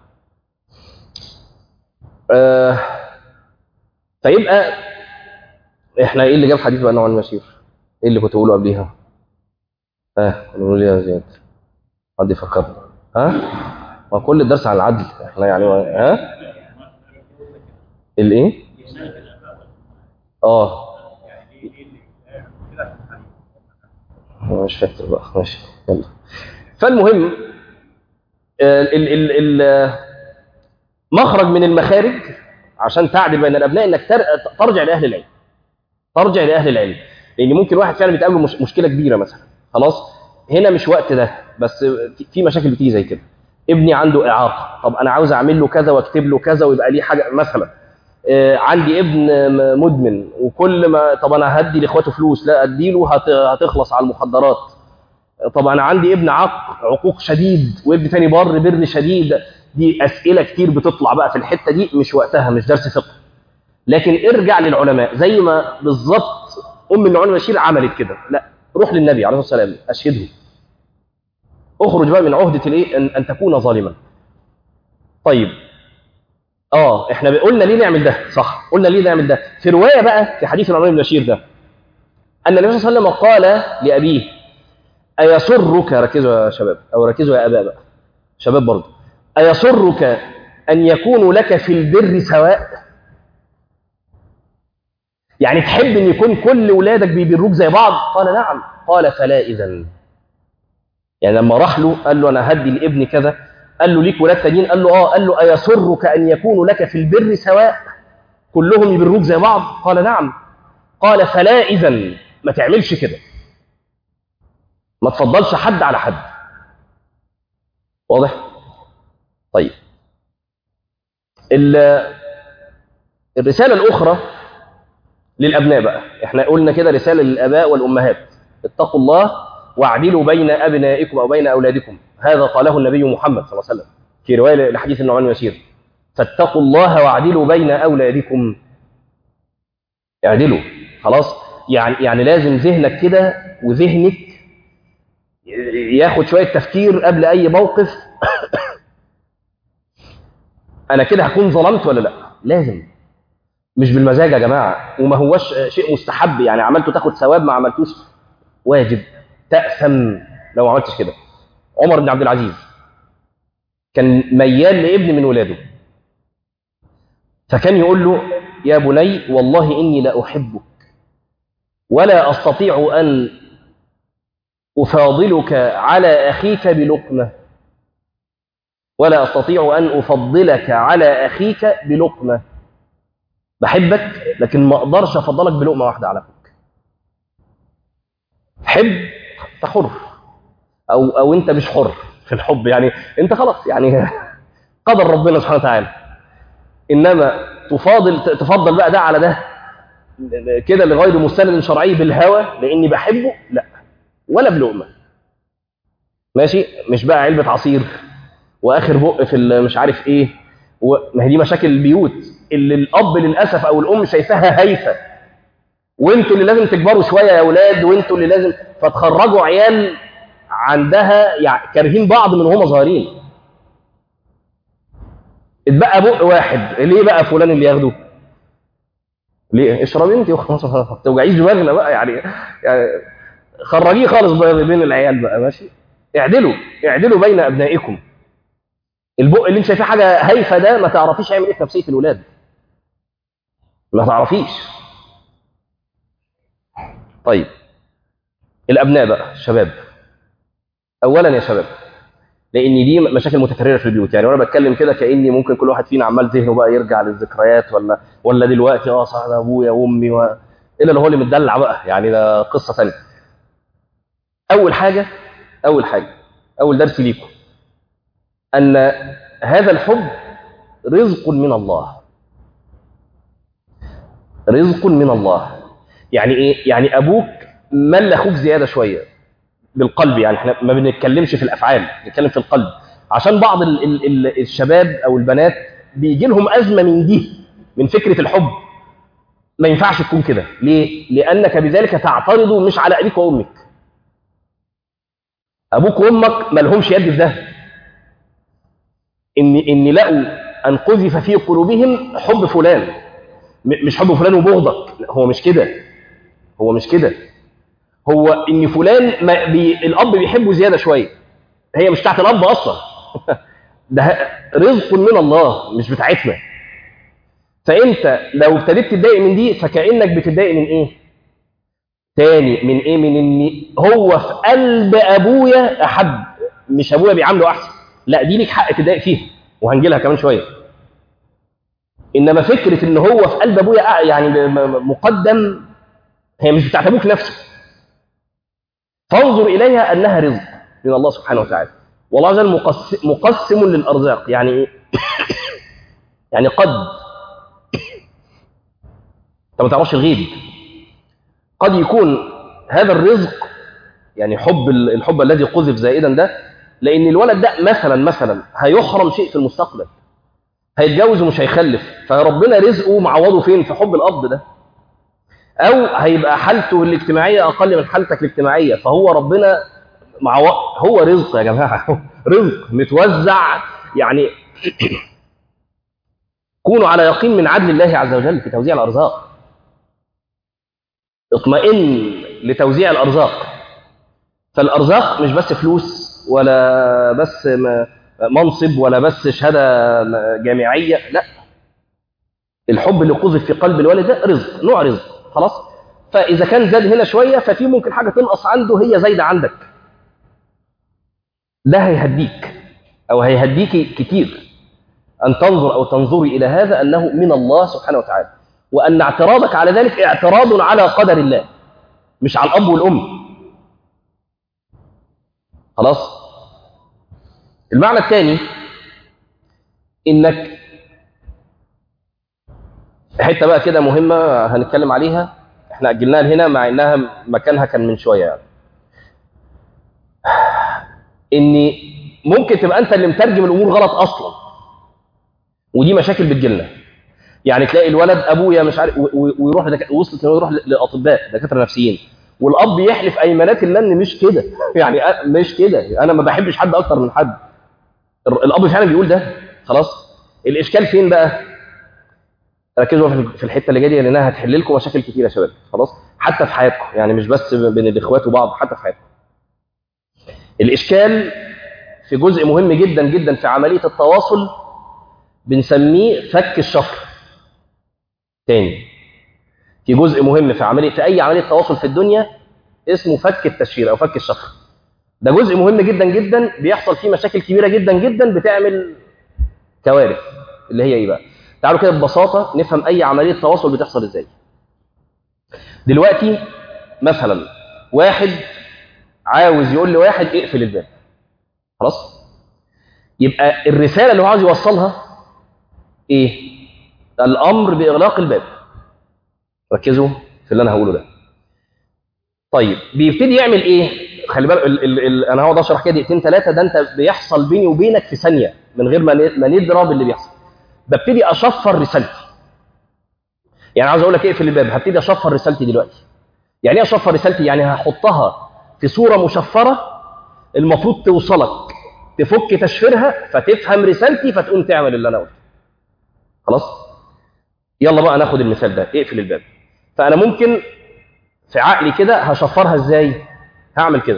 Speaker 1: آه... فيبقى احنا ايه اللي جاب حديث بقى نوع المشير ايه اللي كنت بقوله قبليها ها آه. قولوا لي يا زياد حد يفكرني ها ما كل الدرس على العدل احنا يعني ها الايه اه مش فاكر بقى ماشي يلا فالمهم ال ال ال مخرج من المخارج عشان تعدل بين الابناء انك تر- ترجع لاهل العلم ترجع لاهل العلم لان ممكن واحد فعلا بيتقابله مش مشكله كبيره مثلا خلاص هنا مش وقت ده بس في- في مشاكل بتيجي زي كده ابني عنده اعاقه طب انا عاوز اعمل له كذا واكتب له كذا ويبقى ليه حاجه مثلا آه، عندي ابن م- مدمن وكل ما طب انا هدي لاخواته فلوس لا اديله هت- هتخلص على المخدرات طب انا عندي ابن عق عقوق شديد وابن تاني بر بر شديد دي اسئله كتير بتطلع بقى في الحته دي مش وقتها مش درس فقه لكن ارجع للعلماء زي ما بالظبط ام النعمان بشير عملت كده لا روح للنبي عليه الصلاه والسلام اشهده اخرج بقى من عهدة الايه ان, أن تكون ظالما طيب اه احنا قلنا ليه نعمل ده صح قلنا ليه نعمل ده في رواية بقى في حديث النعمان بن بشير ده أن النبي صلى الله عليه وسلم قال لأبيه أيسرك ركزوا يا شباب أو ركزوا يا أباء بقى شباب برضه أيسرك أن يكون لك في البر سواء يعني تحب أن يكون كل ولادك بيبروك زي بعض قال نعم قال فلا إذن يعني لما راح له قال له أنا هدي لابني كذا قال له ليك ولاد تانيين قال له آه قال له أيسرك أن يكون لك في البر سواء كلهم يبروك زي بعض قال نعم قال فلا إذن ما تعملش كده ما تفضلش حد على حد واضح طيب الرسالة الأخرى للأبناء بقى احنا قلنا كده رسالة للآباء والأمهات اتقوا الله واعدلوا بين أبنائكم أو بين أولادكم هذا قاله النبي محمد صلى الله عليه وسلم في رواية لحديث النعمان يسير فاتقوا الله واعدلوا بين أولادكم اعدلوا خلاص يعني يعني لازم ذهنك كده وذهنك ياخد شوية تفكير قبل أي موقف أنا كده هكون ظلمت ولا لا لازم مش بالمزاج يا جماعة وما هوش شيء مستحب يعني عملته تاخد ثواب ما عملتوش واجب تأثم لو ما عملتش كده عمر بن عبد العزيز كان ميال لابن من ولاده فكان يقول له يا بني والله إني لا أحبك ولا أستطيع أن أفاضلك على أخيك بلقمة ولا أستطيع أن أفضلك على أخيك بلقمة بحبك لكن ما أقدرش أفضلك بلقمة واحدة على أخوك حب أنت حر أو, أو أنت مش حر في الحب يعني أنت خلاص يعني قدر ربنا سبحانه وتعالى إنما تفاضل تفضل بقى ده على ده كده لغير مستند شرعي بالهوى لاني بحبه لا ولا بلقمه ماشي مش بقى علبه عصير واخر بق في مش عارف ايه ما هي دي مشاكل البيوت اللي الاب للاسف او الام شايفاها هايفه وانتوا اللي لازم تكبروا شويه يا اولاد وانتوا اللي لازم فتخرجوا عيال عندها يعني كارهين بعض من هم صغيرين اتبقى بق واحد ليه بقى فلان اللي ياخده ليه اشربي انت وخلاص ما توجعيش دماغنا بقى يعني يعني خرجيه خالص بين العيال بقى ماشي اعدلوا اعدلوا بين ابنائكم البق اللي انت شايفاه حاجه هايفه ده ما تعرفيش هيعمل ايه في نفسيه الولاد ما تعرفيش طيب الابناء بقى الشباب اولا يا شباب لان دي مشاكل متكرره في البيوت يعني وانا بتكلم كده كاني ممكن كل واحد فينا عمال ذهنه بقى يرجع للذكريات ولا ولا دلوقتي اه صح ده ابويا وامي و... الا اللي هو اللي متدلع بقى يعني ده قصه ثانيه اول حاجه اول حاجه اول درس ليكم ان هذا الحب رزق من الله رزق من الله يعني ايه يعني ابوك مل اخوك زياده شويه بالقلب يعني احنا ما بنتكلمش في الافعال بنتكلم في القلب عشان بعض ال ال ال الشباب او البنات بيجي لهم ازمه من دي من فكره الحب ما ينفعش تكون كده ليه لانك بذلك تعترض مش على ابيك وامك ابوك وامك ما لهمش يد في ده ان ان لقوا ان قذف في قلوبهم حب فلان مش حب فلان وبغضك هو مش كده هو مش كده هو ان فلان ما بي الاب بيحبه زياده شويه هي مش بتاعت الاب اصلا ده رزق من الله مش بتاعتنا فانت لو ابتديت تتضايق من دي فكانك بتتضايق من ايه تاني من ايه من ان هو في قلب ابويا احب مش ابويا بيعامله احسن لا دي ليك حق تتضايق فيها وهنجي لها كمان شويه انما فكره ان هو في قلب ابويا يعني مقدم هي مش بتاعت ابوك نفسه فانظر اليها انها رزق من الله سبحانه وتعالى والله عز وجل مقسم, مقسم للارزاق يعني ايه يعني قد انت ما تعرفش الغيب قد يكون هذا الرزق يعني حب الحب الذي قذف زائدا ده لان الولد ده مثلا مثلا هيحرم شيء في المستقبل هيتجوز ومش هيخلف فربنا رزقه معوضه فين في حب الاب ده او هيبقى حالته الاجتماعيه اقل من حالتك الاجتماعيه فهو ربنا مع و- هو رزق يا جماعه رزق متوزع يعني كونوا على يقين من عدل الله عز وجل في توزيع الارزاق اطمئن لتوزيع الارزاق فالارزاق مش بس فلوس ولا بس م- منصب ولا بس شهاده جامعيه لا الحب اللي قذف في قلب الوالد ده رزق نوع رزق خلاص فاذا كان زاد هنا شويه ففي ممكن حاجه تنقص عنده هي زايده عندك ده هيهديك او هيهديكي كتير ان تنظر او تنظري الى هذا انه من الله سبحانه وتعالى وان اعتراضك على ذلك اعتراض على قدر الله مش على الاب والام خلاص المعنى الثاني انك حته بقى كده مهمه هنتكلم عليها احنا اجلناها لهنا مع انها مكانها كان من شويه يعني ان ممكن تبقى انت اللي مترجم الامور غلط اصلا ودي مشاكل بتجيلنا يعني تلاقي الولد ابويا مش عارف و- و- ويروح لدك... وصلت انه يروح ل- لاطباء دكاتره نفسيين والاب يحلف ايمانات الله ان مش كده يعني أ- مش كده انا ما بحبش حد اكتر من حد ال- الاب فعلا بيقول ده خلاص الاشكال فين بقى ركزوا في- في الحته اللي جايه دي لانها هتحل لكم مشاكل كتير يا شباب خلاص حتى في حياتكم يعني مش بس بين الاخوات وبعض حتى في حياتكم الاشكال في جزء مهم جدا جدا في عمليه التواصل بنسميه فك الشفر تاني في جزء مهم في عمليه في اي عمليه تواصل في الدنيا اسمه فك التشفير او فك الشفر ده جزء مهم جدا جدا بيحصل فيه مشاكل كبيره جدا جدا بتعمل كوارث اللي هي ايه بقى تعالوا كده ببساطه نفهم اي عمليه تواصل بتحصل ازاي دلوقتي مثلا واحد عاوز يقول لواحد اقفل الباب خلاص يبقى الرساله اللي هو عاوز يوصلها ايه الامر باغلاق الباب ركزوا في اللي انا هقوله ده طيب بيبتدي يعمل ايه خلي بالك ال- ال- ال- انا هقعد اشرح كده دقيقتين ثلاثه ده انت بيحصل بيني وبينك في ثانيه من غير ما ن- ما ندرى باللي بيحصل ببتدي اشفر رسالتي يعني عاوز اقول لك اقفل الباب هبتدي اشفر رسالتي دلوقتي يعني ايه اشفر رسالتي يعني هحطها في صوره مشفره المفروض توصلك تفك تشفيرها فتفهم رسالتي فتقوم تعمل اللي انا قلته خلاص يلا بقى ناخد المثال ده اقفل الباب فانا ممكن في عقلي كده هشفرها ازاي هعمل كده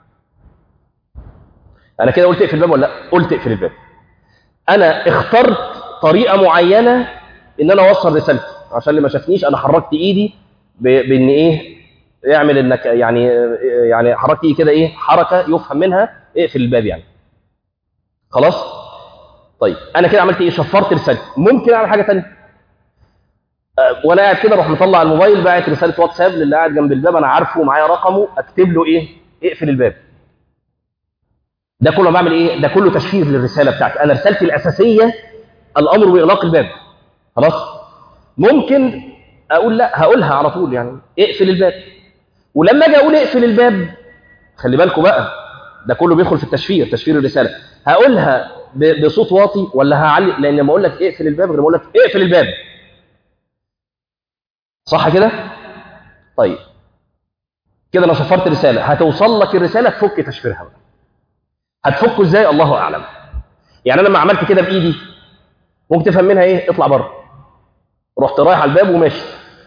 Speaker 1: انا كده قلت اقفل الباب ولا لا قلت اقفل الباب انا اخترت طريقه معينه ان انا اوصل رسالتي عشان اللي ما شافنيش انا حركت ايدي ب- بان ايه اعمل انك يعني يعني حركت ايدي كده ايه حركه يفهم منها اقفل الباب يعني خلاص طيب انا كده عملت ايه شفرت رسالتي ممكن اعمل حاجه ثانيه وانا قاعد كده اروح مطلع الموبايل باعت رساله واتساب للي قاعد جنب الباب انا عارفه ومعايا رقمه اكتب له ايه اقفل الباب ده كله بعمل ايه ده كله تشفير للرساله بتاعتي انا رسالتي الاساسيه الامر باغلاق الباب خلاص ممكن اقول لا هقولها على طول يعني اقفل الباب ولما اجي اقول اقفل الباب خلي بالكم بقى ده كله بيدخل في التشفير تشفير الرساله هقولها ب- بصوت واطي ولا هعلي لان لما اقول لك اقفل الباب غير ما اقول لك اقفل الباب صح كده طيب كده انا شفرت رساله هتوصل لك الرساله تفك تشفيرها بقى. هتفكه ازاي الله اعلم يعني انا لما عملت كده بايدي ممكن تفهم منها ايه اطلع بره رحت رايح على الباب وماشي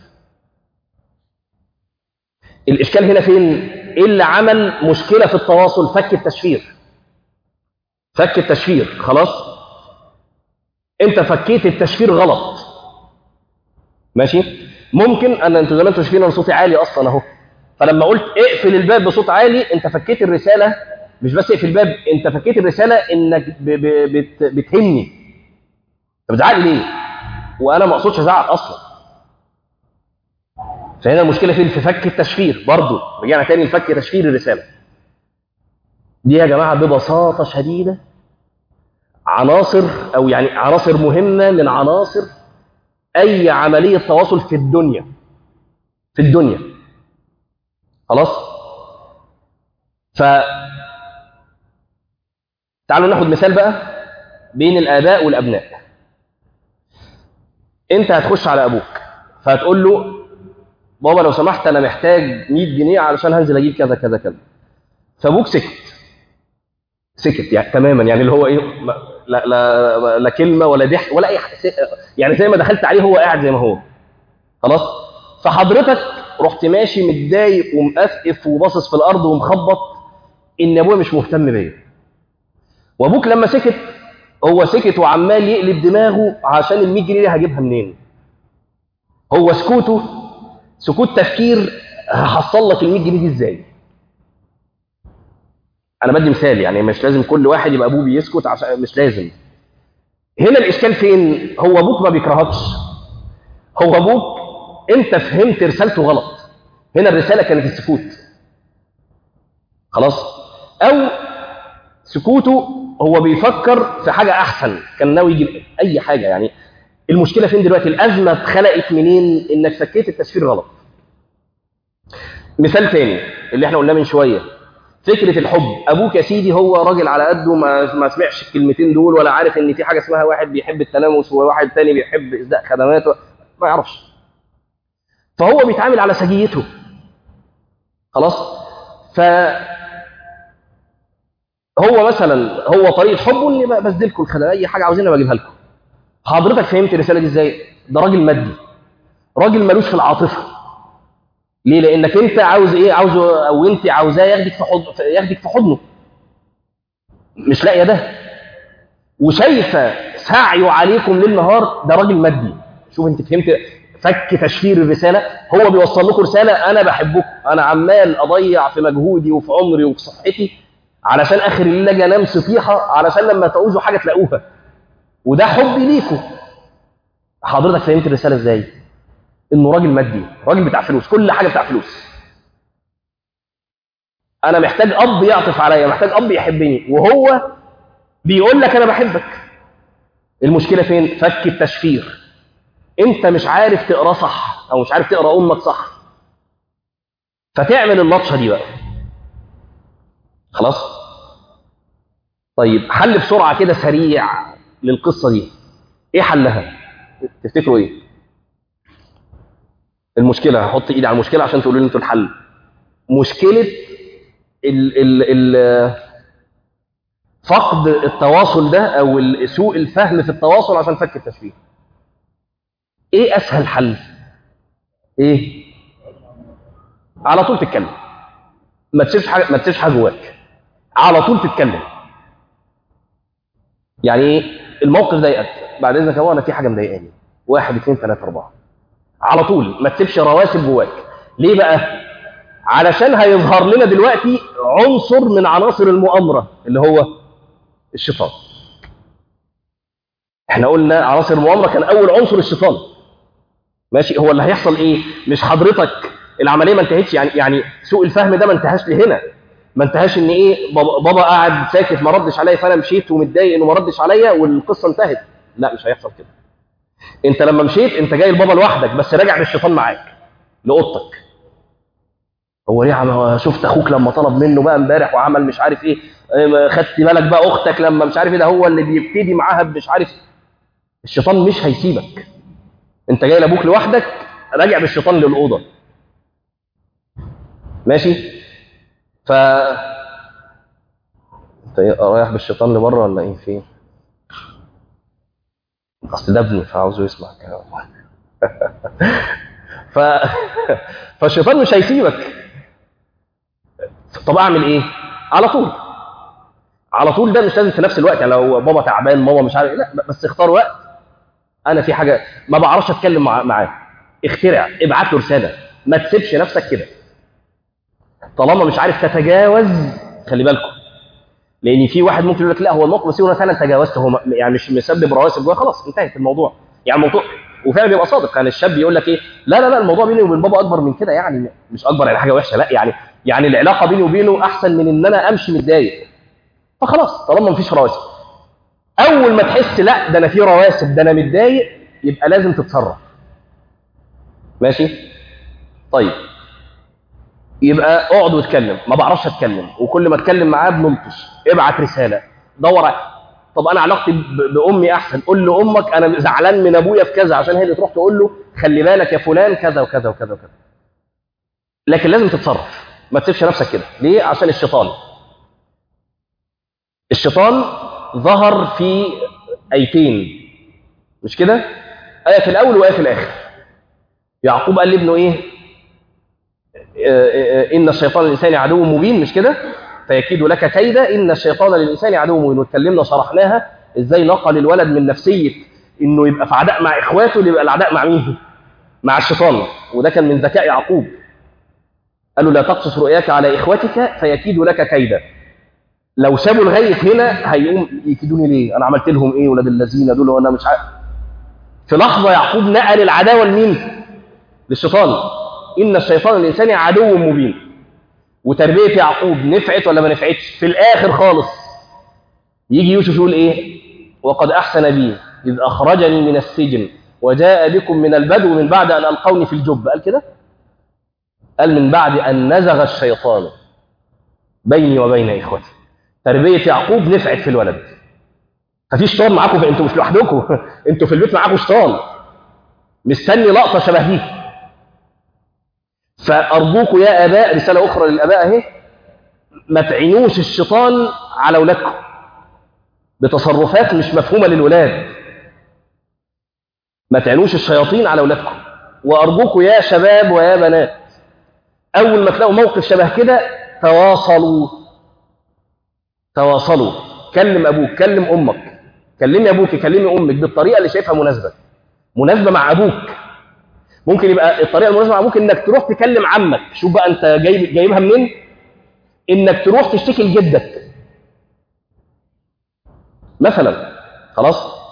Speaker 1: الاشكال هنا فين ايه اللي عمل مشكله في التواصل فك التشفير فك التشفير خلاص انت فكيت التشفير غلط ماشي ممكن انا انتوا زي ما انتوا شايفين انا صوتي عالي اصلا اهو فلما قلت اقفل الباب بصوت عالي انت فكيت الرساله مش بس اقفل الباب انت فكيت الرساله انك ب ب بت بتهمني انت بتزعق ليه وانا ما اقصدش ازعق اصلا فهنا المشكله فين في فك التشفير برضه رجعنا تاني لفك تشفير الرساله دي يا جماعه ببساطه شديده عناصر او يعني عناصر مهمه من عناصر اي عمليه تواصل في الدنيا في الدنيا خلاص ف تعالوا ناخد مثال بقى بين الاباء والابناء انت هتخش على ابوك فهتقول له بابا لو سمحت انا محتاج 100 جنيه علشان هنزل اجيب كذا كذا كذا فابوك سكت سكت يعني تماما يعني اللي هو ايه ما لا لا لا كلمه ولا ضحك ولا اي حاجه يعني زي ما دخلت عليه هو قاعد زي ما هو خلاص فحضرتك رحت ماشي متضايق ومقفقف وباصص في الارض ومخبط ان ابويا مش مهتم بيا وابوك لما سكت هو سكت وعمال يقلب دماغه عشان ال 100 جنيه دي هجيبها منين هو سكوته سكوت تفكير هحصل لك ال 100 جنيه دي ازاي انا بدي مثال يعني مش لازم كل واحد يبقى ابوه بيسكت عشان مش لازم هنا الاشكال فين هو ابوك ما بيكرهكش هو ابوك انت فهمت رسالته غلط هنا الرساله كانت السكوت خلاص او سكوته هو بيفكر في حاجه احسن كان ناوي يجيب اي حاجه يعني المشكله فين دلوقتي الازمه اتخلقت منين انك فكيت التسفير غلط مثال تاني اللي احنا قلناه من شويه فكره الحب ابوك يا سيدي هو راجل على قده ما ما سمعش الكلمتين دول ولا عارف ان في حاجه اسمها واحد بيحب التلامس وواحد تاني بيحب اسداء خدماته ما يعرفش فهو بيتعامل على سجيته خلاص ف هو مثلا هو طريقه حبه اني بسدلكم الخدمات اي حاجه عاوزينها بجيبها لكم حضرتك فهمت الرساله دي ازاي ده راجل مادي راجل ملوش في العاطفه ليه لانك انت عاوز ايه عاوزه او انت عاوزاه ياخدك في حضن ياخدك في حضنه مش لاقيه ده وشايفه سعيه عليكم ليل نهار ده راجل مادي شوف انت فهمت فك تشفير الرساله هو بيوصل لكم رساله انا بحبكم انا عمال اضيع في مجهودي وفي عمري وفي صحتي علشان اخر الليل اجي انام صفيحه علشان لما تعوزوا حاجه تلاقوها وده حبي ليكم حضرتك فهمت الرساله ازاي انه راجل مادي راجل بتاع فلوس كل حاجه بتاع فلوس انا محتاج اب يعطف عليا محتاج اب يحبني وهو بيقول لك انا بحبك المشكله فين فك التشفير انت مش عارف تقرا صح او مش عارف تقرا امك صح فتعمل اللطشه دي بقى خلاص طيب حل بسرعه كده سريع للقصه دي ايه حلها تفتكروا ايه المشكله هحط ايدي على المشكله عشان تقولوا لي انتوا الحل مشكله ال ال ال فقد التواصل ده او سوء الفهم في التواصل عشان فك التشبيه ايه اسهل حل ايه على طول تتكلم ما تسيبش حاجه ما تسيبش حاجه جواك على طول تتكلم يعني ايه الموقف ضايقك بعد اذنك هو انا في حاجه مضايقاني واحد اثنين ثلاثه اربعه على طول ما تسيبش رواسب جواك ليه بقى علشان هيظهر لنا دلوقتي عنصر من عناصر المؤامره اللي هو الشيطان احنا قلنا عناصر المؤامره كان اول عنصر الشيطان ماشي هو اللي هيحصل ايه مش حضرتك العمليه ما انتهتش يعني يعني سوء الفهم ده ما انتهاش لهنا ما انتهاش ان ايه بابا, بابا قاعد ساكت ما ردش عليا فانا مشيت ومتضايق انه ما ردش عليا والقصه انتهت لا مش هيحصل كده انت لما مشيت انت جاي لبابا لوحدك بس راجع بالشيطان معاك لاوضتك هو ليه عم شفت اخوك لما طلب منه بقى امبارح وعمل مش عارف ايه خدت بالك بقى اختك لما مش عارف ايه ده هو اللي بيبتدي معاها مش عارف الشيطان مش هيسيبك انت جاي لابوك لوحدك راجع بالشيطان للاوضه ماشي ف انت رايح بالشيطان لبره ولا ايه فين اصل ده ابني فعاوزه يسمع كلام ف... فالشيطان مش هيسيبك طب اعمل ايه على طول على طول ده مش لازم في نفس الوقت يعني لو بابا تعبان ماما مش عارف لا بس اختار وقت انا في حاجه ما بعرفش اتكلم مع... معاه اخترع ابعت له رساله ما تسيبش نفسك كده طالما مش عارف تتجاوز خلي بالكم لان في واحد ممكن يقول لك لا هو الموقف بس انا فعلا تجاوزت هو يعني مش مسبب رواسب جوه خلاص انتهت الموضوع يعني الموضوع وفعلا بيبقى صادق يعني الشاب يقول لك ايه لا لا لا الموضوع بيني وبين بابا اكبر من كده يعني مش اكبر يعني حاجه وحشه لا يعني يعني العلاقه بيني وبينه احسن من ان انا امشي متضايق فخلاص طالما مفيش رواسب اول ما تحس لا ده انا في رواسب ده انا متضايق يبقى لازم تتصرف ماشي طيب يبقى اقعد واتكلم ما بعرفش اتكلم وكل ما اتكلم معاه بنلطش ابعت رساله دور طب انا علاقتي بامي احسن قول لامك انا زعلان من ابويا في كذا عشان هي اللي تروح تقول له خلي بالك يا فلان كذا وكذا وكذا وكذا لكن لازم تتصرف ما تسيبش نفسك كده ليه عشان الشيطان الشيطان ظهر في ايتين مش كده ايه في الاول وايه في الاخر يعقوب قال لابنه ايه ان الشيطان للانسان عدو مبين مش كده فيكيد لك كيدا ان الشيطان للانسان عدو مبين واتكلمنا شرحناها ازاي نقل الولد من نفسيه انه يبقى في عداء مع اخواته يبقى العداء مع مين مع الشيطان وده كان من ذكاء يعقوب قال له لا تقصص رؤياك على اخوتك فيكيد لك كيدا لو سابوا لغايه هنا هيقوم يكيدوني ليه انا عملت لهم ايه ولاد الذين دول وانا مش عارف في لحظه يعقوب نقل العداوه لمين للشيطان ان الشيطان الانسان عدو مبين وتربيه يعقوب نفعت ولا ما نفعتش في الاخر خالص يجي يوسف يقول ايه وقد احسن بي اذ اخرجني من السجن وجاء بكم من البدو من بعد ان القوني في الجب قال كده قال من بعد ان نزغ الشيطان بيني وبين اخوتي تربيه يعقوب نفعت في الولد ففي شيطان معاكم انتوا مش لوحدكم انتوا في البيت معاكم شيطان مستني لقطه شبه دي فارجوكم يا اباء رساله اخرى للاباء اهي ما تعينوش الشيطان على اولادكم بتصرفات مش مفهومه للولاد ما تعينوش الشياطين على اولادكم وارجوكم يا شباب ويا بنات اول ما تلاقوا موقف شبه كده تواصلوا تواصلوا كلم ابوك كلم امك كلمي ابوك كلمي امك بالطريقه اللي شايفها مناسبه مناسبه مع ابوك ممكن يبقى الطريقه المناسبه مع ابوك انك تروح تكلم عمك شوف بقى انت جايب جايبها منين انك تروح تشتكي لجدك مثلا خلاص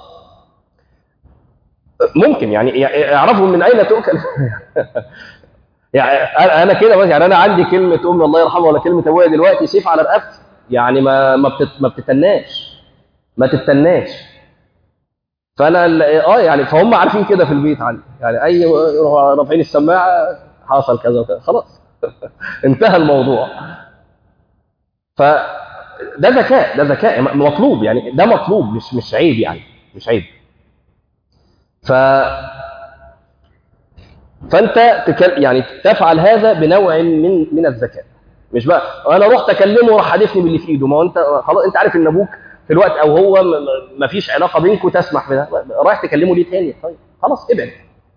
Speaker 1: ممكن يعني يعرفوا من اين تؤكل يعني انا كده يعني انا عندي كلمه امي الله يرحمها ولا كلمه ابويا دلوقتي سيف على رقبتي يعني ما ما بتت ما بتتناش ما تتناش فانا اه يعني فهم عارفين كده في البيت عندي يعني اي يروحوا رافعين السماعه حصل كذا وكذا خلاص انتهى الموضوع فده ذكاء ده ذكاء مطلوب يعني ده مطلوب مش مش عيب يعني مش عيب ف فانت تكل... يعني تفعل هذا بنوع من من الذكاء مش بقى انا رحت اكلمه وراح حادفني باللي في ايده ما هو انت خلاص انت عارف ان ابوك في الوقت او هو ما فيش علاقه بينكم تسمح بده رايح تكلمه ليه تاني طيب خلاص ابعد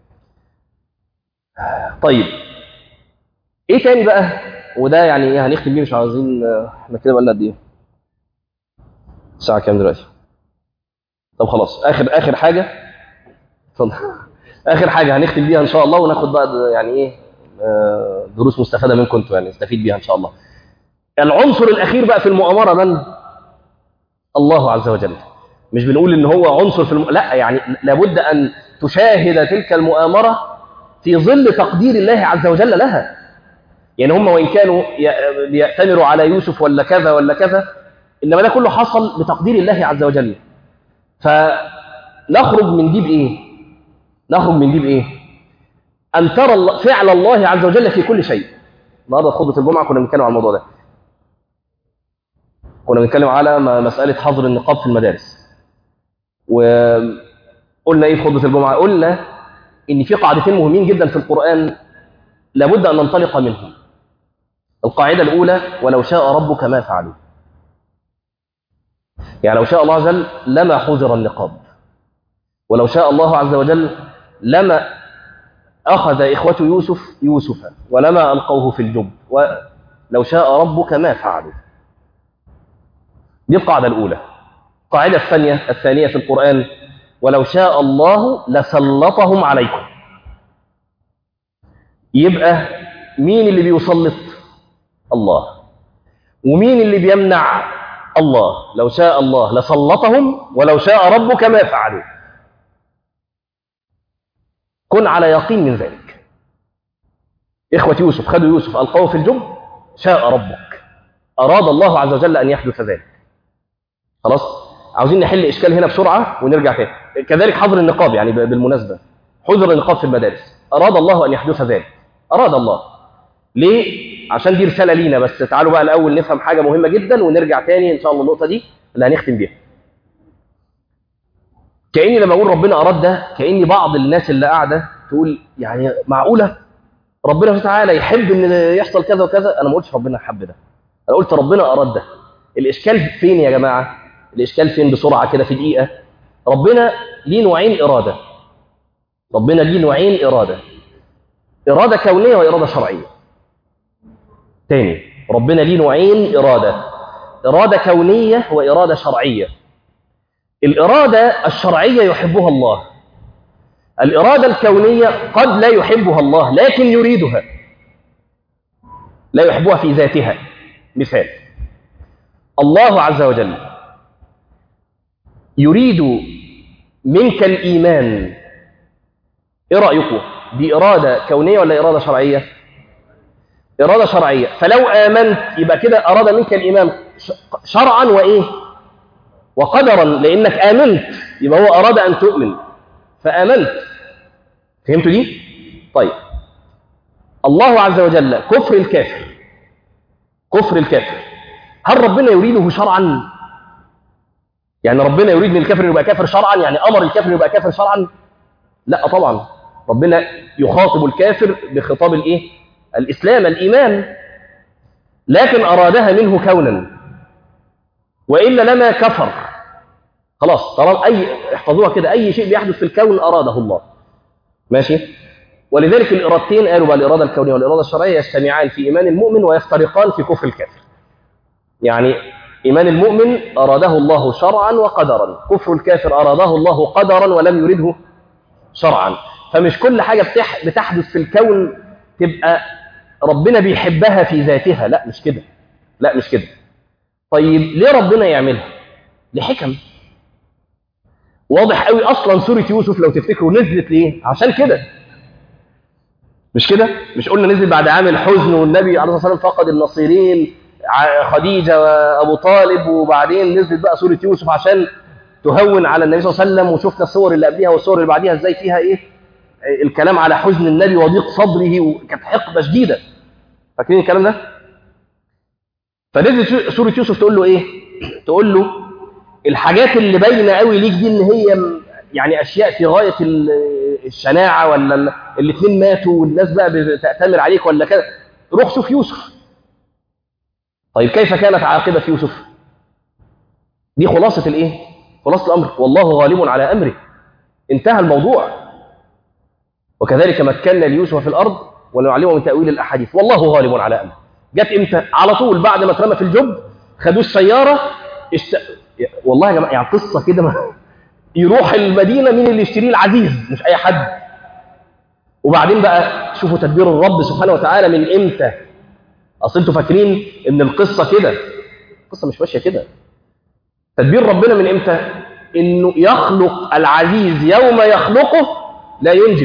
Speaker 1: طيب ايه تاني بقى وده يعني ايه هنختم بيه مش عاوزين احنا كده بقى لنا قد ايه الساعه كام دلوقتي طب خلاص اخر اخر حاجه اتفضل اخر حاجه هنختم بيها ان شاء الله وناخد بقى يعني ايه دروس مستفاده منكم انتوا يعني نستفيد بيها ان شاء الله العنصر الاخير بقى في المؤامره من الله عز وجل مش بنقول ان هو عنصر في الم... لا يعني لابد ان تشاهد تلك المؤامره في ظل تقدير الله عز وجل لها يعني هم وان كانوا بيأتمروا على يوسف ولا كذا ولا كذا انما ده كله حصل بتقدير الله عز وجل فنخرج من دي بايه نخرج من دي بايه ان ترى فعل الله عز وجل في كل شيء النهارده في خطبه الجمعه كنا بنتكلم على الموضوع ده كنا بنتكلم على مساله حظر النقاب في المدارس وقلنا ايه في خطبه الجمعه قلنا ان في قاعدتين مهمين جدا في القران لابد ان ننطلق منهم القاعده الاولى ولو شاء ربك ما فعلوا يعني لو شاء الله عز وجل لما حظر النقاب ولو شاء الله عز وجل لما أخذ إخوة يوسف يوسف ولما ألقوه في الجب ولو شاء ربك ما فعلوا دي القاعدة الأولى القاعدة الثانية الثانية في القرآن ولو شاء الله لسلطهم عليكم يبقى مين اللي بيسلط الله ومين اللي بيمنع الله لو شاء الله لسلطهم ولو شاء ربك ما فعلوا كن على يقين من ذلك إخوة يوسف خدوا يوسف ألقوه في الجب شاء ربك أراد الله عز وجل أن يحدث ذلك خلاص عاوزين نحل إشكال هنا بسرعة ونرجع تاني كذلك حظر النقاب يعني بالمناسبة حظر النقاب في المدارس أراد الله أن يحدث ذلك أراد الله ليه؟ عشان دي رسالة لينا بس تعالوا بقى الأول نفهم حاجة مهمة جدا ونرجع تاني إن شاء الله النقطة دي اللي هنختم بيها كأني لما أقول ربنا أراد ده كأني بعض الناس اللي قاعدة تقول يعني معقولة ربنا سبحانه وتعالى يحب إن يحصل كذا وكذا أنا ما قلتش ربنا حب ده أنا قلت ربنا أراد ده الإشكال فين يا جماعة الإشكال فين بسرعة كده في دقيقة ربنا ليه نوعين إرادة ربنا ليه نوعين إرادة إرادة كونية وإرادة شرعية تاني ربنا ليه نوعين إرادة إرادة كونية وإرادة شرعية الإرادة الشرعية يحبها الله الإرادة الكونية قد لا يحبها الله لكن يريدها لا يحبها في ذاتها مثال الله عز وجل يريد منك الإيمان إيه رأيكم دي إرادة كونية ولا إرادة شرعية إرادة شرعية فلو آمنت يبقى كده أراد منك الإيمان شرعا وإيه وقدرا لأنك آمنت يبقى هو أراد أن تؤمن فآمنت فهمتوا دي؟ طيب الله عز وجل كفر الكافر كفر الكافر هل ربنا يريده شرعا؟ يعني ربنا يريد من الكافر يبقى كافر شرعا يعني أمر الكافر يبقى كافر شرعا؟ لا طبعا ربنا يخاطب الكافر بخطاب الايه؟ الإسلام الإيمان لكن أرادها منه كونا وإلا لما كفر خلاص طالما أي احفظوها كده أي شيء بيحدث في الكون أراده الله ماشي ولذلك الإرادتين قالوا بقى الإرادة الكونية والإرادة الشرعية يجتمعان في إيمان المؤمن ويفترقان في كفر الكافر يعني إيمان المؤمن أراده الله شرعا وقدرا كفر الكافر أراده الله قدرا ولم يرده شرعا فمش كل حاجة بتح بتحدث في الكون تبقى ربنا بيحبها في ذاتها لا مش كده لا مش كده طيب ليه ربنا يعملها لحكم واضح قوي اصلا سوره يوسف لو تفتكروا نزلت ليه عشان كده مش كده مش قلنا نزل بعد عام الحزن والنبي عليه الصلاه والسلام فقد النصيرين خديجه وابو طالب وبعدين نزلت بقى سوره يوسف عشان تهون على النبي صلى الله عليه وسلم وشفنا الصور اللي قبلها والصور اللي بعديها ازاي فيها ايه الكلام على حزن النبي وضيق صدره وكانت حقبه شديده فاكرين الكلام ده فنزلت سوره يوسف تقول له ايه تقول له الحاجات اللي باينه قوي ليك دي ان هي يعني اشياء في غايه الشناعه ولا الاثنين ماتوا والناس بقى بتأتمر عليك ولا كده روح شوف يوسف طيب كيف كانت عاقبه يوسف دي خلاصه الايه خلاصه الامر والله غالب على امره انتهى الموضوع وكذلك مكنا ليوسف في الارض ونعلمه من تاويل الاحاديث والله غالب على امره جت امتى على طول بعد ما اترمى في الجب خدوه السياره است... والله يا جماعه يعني قصه كده ما... يروح المدينه مين اللي يشتريه العزيز مش اي حد وبعدين بقى شوفوا تدبير الرب سبحانه وتعالى من امتى اصل انتوا فاكرين ان القصه كده القصه مش ماشيه كده تدبير ربنا من امتى انه يخلق العزيز يوم يخلقه لا ينجب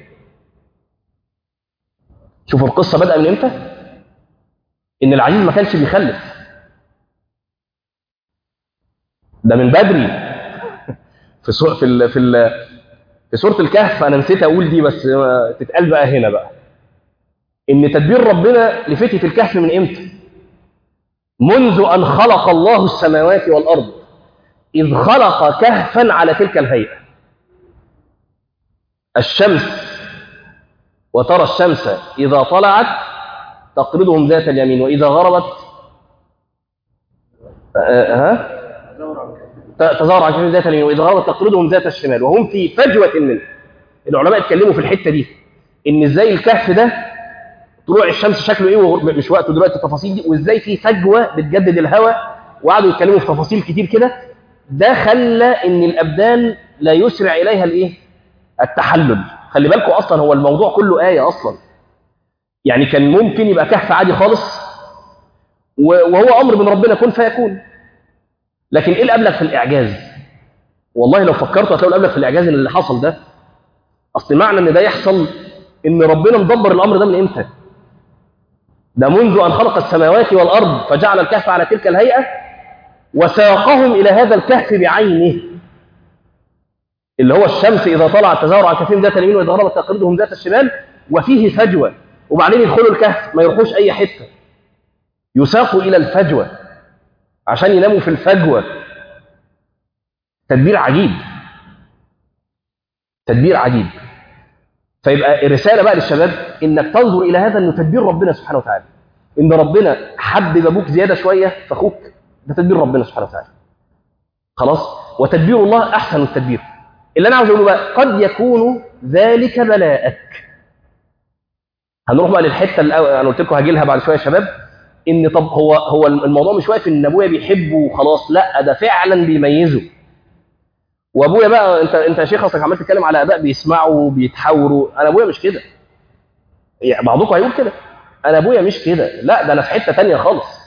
Speaker 1: شوفوا القصه بدأ من امتى ان العزيز ما كانش بيخلف ده من بدري في سور في ال في ال في سوره الكهف انا نسيت اقول دي بس تتقال بقى هنا بقى ان تدبير ربنا لفتيه الكهف من امتى منذ ان خلق الله السماوات والارض اذ خلق كهفا على تلك الهيئه الشمس وترى الشمس اذا طلعت تقرضهم ذات اليمين واذا غربت ها تزارع عن كفهم ذات اليمين واذا غربت تقرضهم ذات الشمال وهم في فجوه منه العلماء اتكلموا في الحته دي ان ازاي الكهف ده طلوع الشمس شكله ايه مش وقته دلوقتي التفاصيل دي وازاي في فجوه بتجدد الهواء وقعدوا يتكلموا في تفاصيل كتير كده ده خلى ان الابدان لا يسرع اليها الايه التحلل خلي بالكم اصلا هو الموضوع كله ايه اصلا يعني كان ممكن يبقى كهف عادي خالص وهو امر من ربنا كن فيكون لكن ايه الابلغ في الاعجاز والله لو فكرتوا هتلاقوا الابلغ في الاعجاز اللي حصل ده اصل معنى ان ده يحصل ان ربنا مدبر الامر ده من امتى ده منذ ان خلق السماوات والارض فجعل الكهف على تلك الهيئه وساقهم الى هذا الكهف بعينه اللي هو الشمس اذا طلعت تزاور عن كثير ذات اليمين واذا غربت تقرضهم ذات الشمال وفيه فجوه وبعدين يدخلوا الكهف ما يروحوش اي حته يساقوا الى الفجوه عشان يناموا في الفجوه تدبير عجيب تدبير عجيب فيبقى الرساله بقى للشباب انك تنظر الى هذا انه تدبير ربنا سبحانه وتعالى ان ربنا حبب ابوك زياده شويه فاخوك ده تدبير ربنا سبحانه وتعالى خلاص وتدبير الله احسن التدبير اللي انا عاوز اقوله بقى قد يكون ذلك بلاءك هنروح بقى للحته اللي انا قلت لكم هاجي لها بعد شويه يا شباب ان طب هو هو الموضوع مش واقف ان ابويا بيحبه وخلاص لا ده فعلا بيميزه وابويا بقى انت انت يا شيخ اصلك عمال تتكلم على اباء بيسمعوا بيتحاوروا انا ابويا مش كده يعني بعضكم هيقول كده انا ابويا مش كده لا ده انا في حته تانية خالص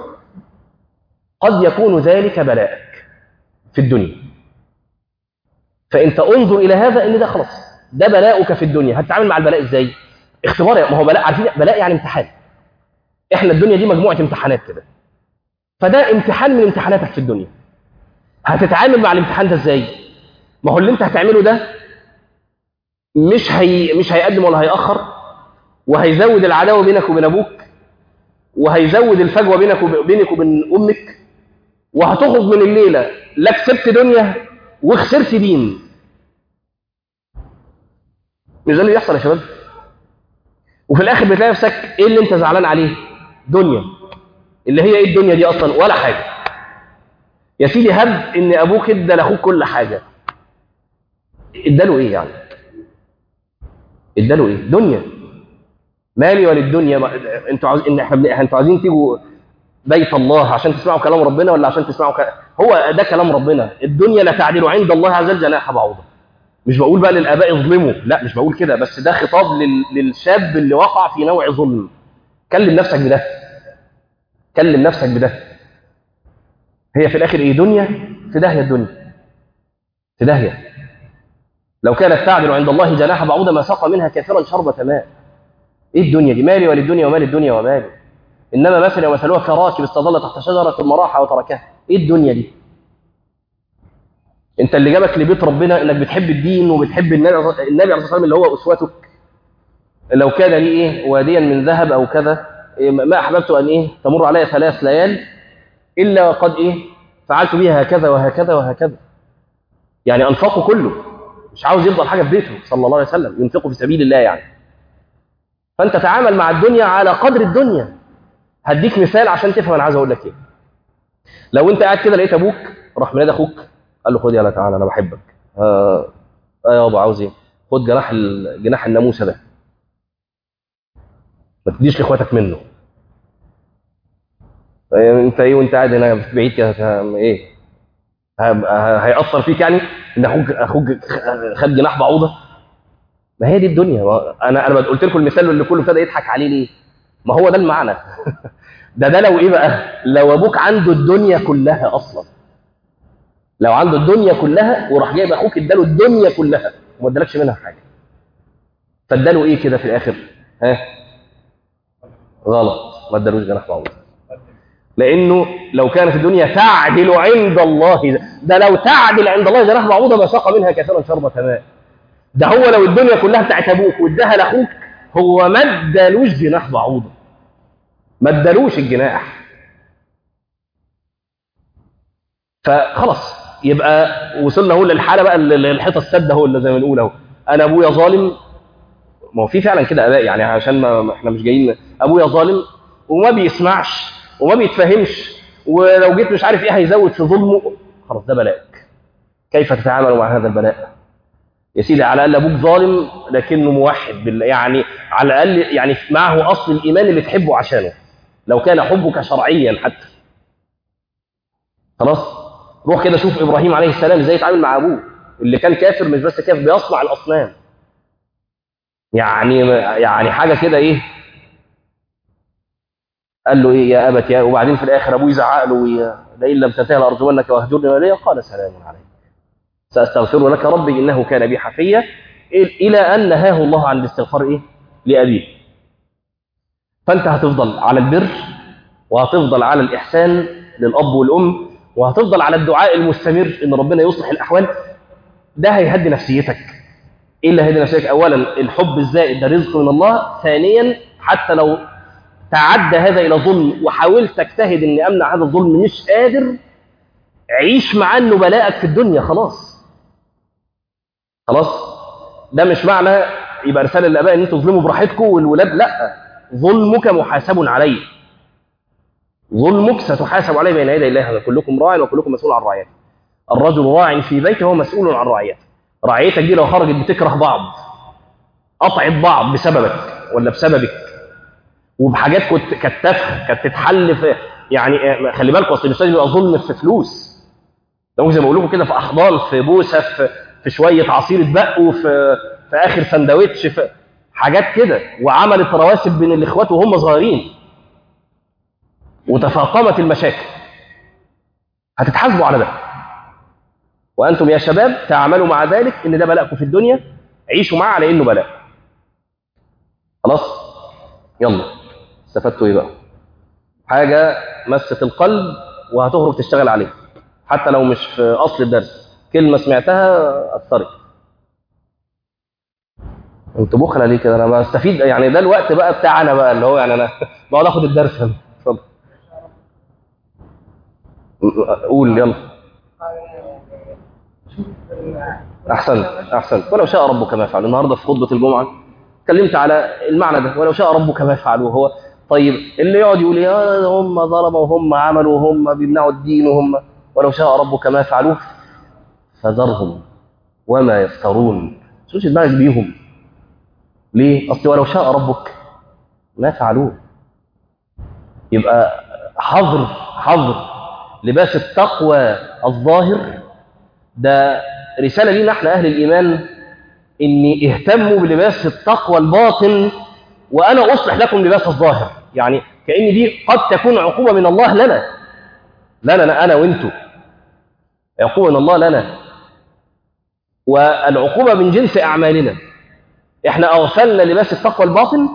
Speaker 1: قد يكون ذلك بلاءك في الدنيا فانت انظر الى هذا ان ده خلاص ده بلاؤك في الدنيا هتتعامل مع البلاء ازاي اختبار ما هو بلاء عارفين بلاء يعني امتحان احنا الدنيا دي مجموعه امتحانات كده فده امتحان من امتحاناتك في الدنيا هتتعامل مع الامتحان ده ازاي ما هو اللي انت هتعمله ده مش هي مش هيقدم ولا هيأخر وهيزود العداوه بينك وبين ابوك وهيزود الفجوه بينك وبينك وبين امك وهتخرج من الليله لا كسبت دنيا وخسرت دين مش ده اللي بيحصل يا شباب وفي الاخر بتلاقي نفسك ايه اللي انت زعلان عليه دنيا اللي هي ايه الدنيا دي اصلا ولا حاجه يا سيدي هب ان ابوك ادى لاخوك كل حاجه اداله ايه يعني اداله ايه دنيا مالي وللدنيا ما... انتوا عاوز ان احنا انتوا عايزين تيجوا بيت الله عشان تسمعوا كلام ربنا ولا عشان تسمعوا ك... هو ده كلام ربنا الدنيا لا تعدل عند الله عز وجل جناح بعوضه مش بقول بقى للاباء اظلموا لا مش بقول كده بس ده خطاب لل... للشاب اللي وقع في نوع ظلم كلم نفسك بده كلم نفسك بده هي في الاخر ايه دنيا في داهيه الدنيا في داهيه لو كانت تعدل عند الله جناح بعوضه ما سقى منها كافرا شربة ماء ايه الدنيا دي مالي وللدنيا ومال الدنيا ومالي انما مثل ومثلها كراكب استظل تحت شجره ثم راح وتركها ايه الدنيا دي انت اللي جابك لبيت ربنا انك بتحب الدين وبتحب النبي النبي عليه الصلاه والسلام اللي هو اسوتك لو كان لي ايه واديا من ذهب او كذا إيه ما احببت ان ايه تمر علي ثلاث ليال الا وقد ايه فعلت بها هكذا وهكذا وهكذا يعني انفقه كله مش عاوز يفضل حاجه في بيته صلى الله عليه وسلم ينفقه في سبيل الله يعني فانت تعامل مع الدنيا على قدر الدنيا هديك مثال عشان تفهم انا عايز اقول لك ايه لو انت قاعد كده لقيت ابوك راح منادي اخوك قال له خد يلا تعالى انا بحبك اه, آه يابا عاوز ايه خد جناح ال... جناح الناموسه ده ما تديش لاخواتك منه انت ايه وانت قاعد هنا بعيد كده ايه هيأثر فيك يعني ان اخوك اخوك خد جناح بعوضه ما هي دي الدنيا انا انا قلت لكم المثال اللي كله ابتدى يضحك عليه ليه ما هو ده المعنى ده ده لو ايه بقى لو ابوك عنده الدنيا كلها اصلا لو عنده الدنيا كلها وراح جايب اخوك اداله الدنيا كلها وما ادالكش منها حاجه فاداله ايه كده في الاخر ها غلط ما ادالوش جناح بعوضه لانه لو كانت الدنيا تعدل عند الله ده لو تعدل عند الله جناح بعوضه ما سقى منها كثيرا شربة ماء ده هو لو الدنيا كلها بتاعت ابوك واداها لاخوك هو ما ادالوش جناح بعوضه ما ادالوش الجناح فخلاص يبقى وصلنا اهو للحاله بقى الحيطه السد اهو اللي زي ما بنقول اهو انا ابويا ظالم ما هو في فعلا كده اباء يعني عشان ما احنا مش جايين ابويا ظالم وما بيسمعش وما بيتفهمش ولو جيت مش عارف ايه هيزود في ظلمه خلاص ده بلاءك كيف تتعامل مع هذا البلاء يا سيدي على الاقل ابوك ظالم لكنه موحد بالله يعني على الاقل يعني معه اصل الايمان اللي تحبه عشانه لو كان حبك شرعيا حتى خلاص روح كده شوف ابراهيم عليه السلام ازاي يتعامل مع ابوه اللي كان كافر مش بس كافر بيصنع الاصنام يعني يعني حاجه كده ايه قال له ايه يا ابت يا وبعدين في الاخر ابوه يزعق له لئن لم تنتهي لارجمنك واهجرني مليا قال سلام عليك ساستغفر لك ربي انه كان بي حفيا الى ان نهاه الله عن الاستغفار ايه لابيه فانت هتفضل على البر وهتفضل على الاحسان للاب والام وهتفضل على الدعاء المستمر ان ربنا يصلح الاحوال ده هيهدي نفسيتك ايه اللي هيهدي نفسيتك اولا الحب الزائد ده رزق من الله ثانيا حتى لو تعدى هذا الى ظلم وحاولت تجتهد اني امنع هذا الظلم مش قادر عيش مع انه بلاءك في الدنيا خلاص خلاص ده مش معنى يبقى رساله للاباء ان انتوا تظلموا براحتكم والولاد لا ظلمك محاسب عليه ظلمك ستحاسب عليه بين يدي الله كلكم راع وكلكم مسؤول عن رعيته الرجل راع في بيته وهو مسؤول عن رعيته رعيتك دي لو خرجت بتكره بعض قطعت بعض بسببك ولا بسببك وبحاجات كنت كانت تافهه كانت تتحل في يعني خلي بالكم اصل مش لازم يبقى ظلم في فلوس ده ممكن زي ما بقول لكم كده في احضان في بوسه في, في شويه عصير اتبقوا في في اخر سندوتش في حاجات كده وعملت رواسب بين الاخوات وهم صغيرين وتفاقمت المشاكل هتتحاسبوا على ده وانتم يا شباب تعاملوا مع ذلك ان ده بلاءكم في الدنيا عيشوا معاه على انه بلاء خلاص يلا استفدتوا ايه بقى حاجه مست القلب وهتخرج تشتغل عليها حتى لو مش في اصل الدرس كلمه سمعتها اثرت انت بخلة ليه كده انا بستفيد يعني ده الوقت بقى بتاعنا بقى اللي هو يعني انا بقعد اخد الدرس انا اتفضل قول يلا احسنت احسنت ولو شاء ربك ما يفعل النهارده في خطبه الجمعه اتكلمت على المعنى ده ولو شاء ربك ما يفعلوا هو طيب اللي يقعد يقول يا هم ظلموا وهم عملوا وهم بيمنعوا الدين وهم ولو شاء ربك ما فعلوه فذرهم وما يفترون شوش دماغك بيهم ليه اصل ولو شاء ربك ما فعلوه يبقى حظر حظر لباس التقوى الظاهر ده رساله لينا احنا اهل الايمان اني اهتموا بلباس التقوى الباطن وانا اصلح لكم لباس الظاهر يعني كان دي قد تكون عقوبه من الله لنا لنا انا وانتم عقوبه من الله لنا والعقوبه من جنس اعمالنا احنا اغفلنا لباس التقوى الباطن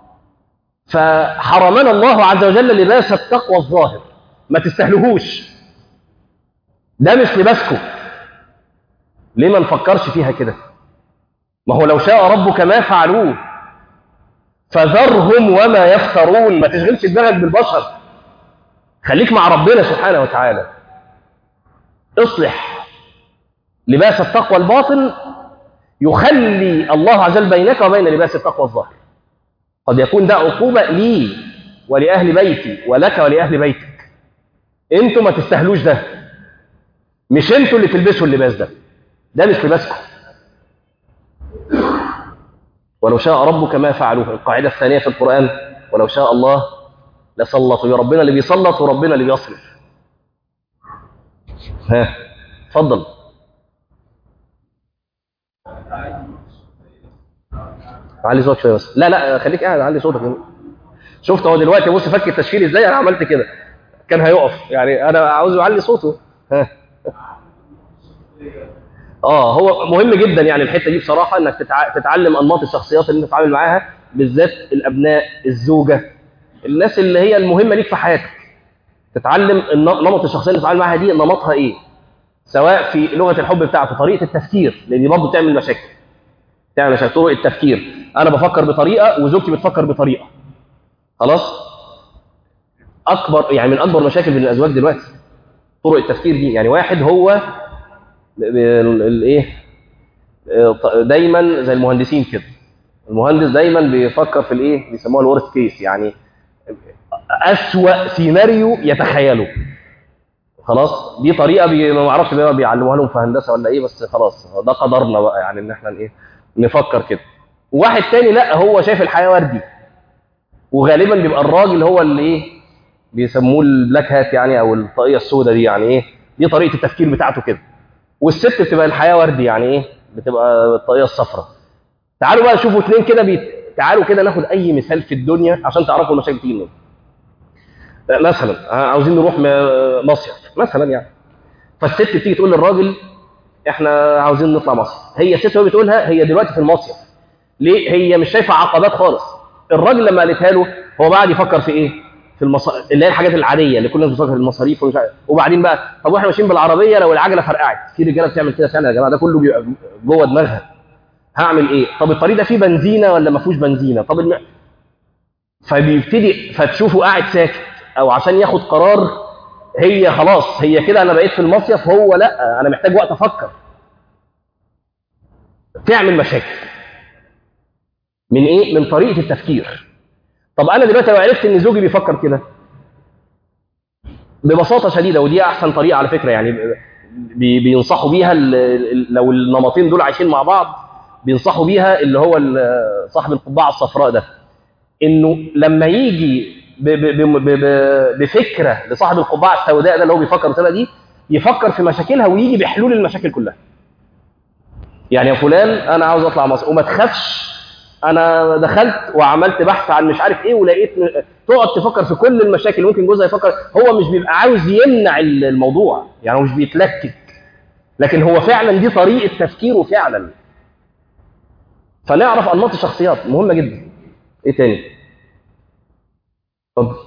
Speaker 1: فحرمنا الله عز وجل لباس التقوى الظاهر ما تستهلهوش ده مش لباسكم ليه ما نفكرش فيها كده ما هو لو شاء ربك ما فعلوه فذرهم وما يفترون ما تشغلش دماغك بالبشر خليك مع ربنا سبحانه وتعالى اصلح لباس التقوى الباطن يخلي الله عز وجل بينك وبين لباس التقوى الظاهر قد يكون ده عقوبة لي ولأهل بيتي ولك ولأهل بيتك انتوا ما تستهلوش ده مش انتوا اللي تلبسوا اللباس ده ده مش لباسكم ولو شاء ربك ما فعلوه القاعدة الثانية في القرآن ولو شاء الله لسلطوا يا ربنا اللي بيسلط وربنا اللي بيصرف ها اتفضل علي صوتك شويه بس لا لا خليك قاعد علي صوتك شفت هو دلوقتي بص فك التشفير ازاي انا عملت كده كان هيقف يعني انا عاوز يعلي صوته ها اه هو مهم جدا يعني الحته دي بصراحه انك تتع... تتعلم انماط الشخصيات اللي انت بتتعامل معاها بالذات الابناء الزوجه الناس اللي هي المهمه ليك في حياتك تتعلم نمط الشخصيه اللي بتتعامل معاها دي نمطها ايه سواء في لغه الحب بتاعته طريقه التفكير لان دي برضه بتعمل مشاكل تعمل مشاكل طرق التفكير انا بفكر بطريقه وزوجتي بتفكر بطريقه خلاص اكبر يعني من اكبر مشاكل بين الازواج دلوقتي طرق التفكير دي يعني واحد هو الايه دايما زي المهندسين كده المهندس دايما بيفكر في الايه بيسموها الورست كيس يعني اسوا سيناريو يتخيله خلاص دي طريقه بي... ما اعرفش بقى بيعلموها لهم في هندسه ولا ايه بس خلاص ده قدرنا بقى يعني ان احنا ايه نفكر كده وواحد تاني لا هو شايف الحياه وردي وغالبا بيبقى الراجل هو اللي ايه بيسموه البلاك هات يعني او الطاقيه السوداء دي يعني ايه دي طريقه التفكير بتاعته كده والست بتبقى الحياه وردي يعني ايه بتبقى الطاقيه الصفراء تعالوا بقى شوفوا اثنين كده بيت... تعالوا كده ناخد اي مثال في الدنيا عشان تعرفوا المشاكل بتيجي منين مثلا عاوزين نروح مصيف مثلا يعني فالست بتيجي تقول للراجل احنا عاوزين نطلع مصيف هي الست وهي بتقولها هي دلوقتي في المصيف ليه هي مش شايفه عقبات خالص الراجل لما قالتها له هو قاعد يفكر في ايه في المص... اللي هي الحاجات العاديه اللي كل الناس بتفكر في المصاريف ومش عارف وبعدين بقى طب واحنا ماشيين بالعربيه لو العجله فرقعت في رجاله بتعمل كده فعلا يا جماعه ده كله بيبقى جوه دماغها هعمل ايه طب الطريق ده فيه بنزينه ولا ما فيهوش بنزينه طب الم... فبيبتدي فتشوفه قاعد ساكت او عشان ياخد قرار هي خلاص هي كده انا بقيت في المصيف هو لا انا محتاج وقت افكر تعمل مشاكل من ايه من طريقه التفكير طب انا دلوقتي لو عرفت ان زوجي بيفكر كده ببساطه شديده ودي احسن طريقه على فكره يعني بي- بينصحوا بيها ال- ال- لو النمطين دول عايشين مع بعض بينصحوا بيها اللي هو ال- صاحب القبعه الصفراء ده انه لما يجي ب- ب- ب- ب- ب- بفكره لصاحب القبعه السوداء ده اللي هو بيفكر بالطريقه دي يفكر في مشاكلها ويجي بحلول المشاكل كلها. يعني يا فلان انا عاوز اطلع مصر وما تخافش انا دخلت وعملت بحث عن مش عارف ايه ولقيت م- تقعد تفكر في كل المشاكل ممكن جوزها يفكر هو مش بيبقى عاوز يمنع ال- الموضوع يعني هو مش بيتلكك لكن هو فعلا دي طريقه تفكيره فعلا فنعرف انماط الشخصيات مهمه جدا ايه تاني اتفضل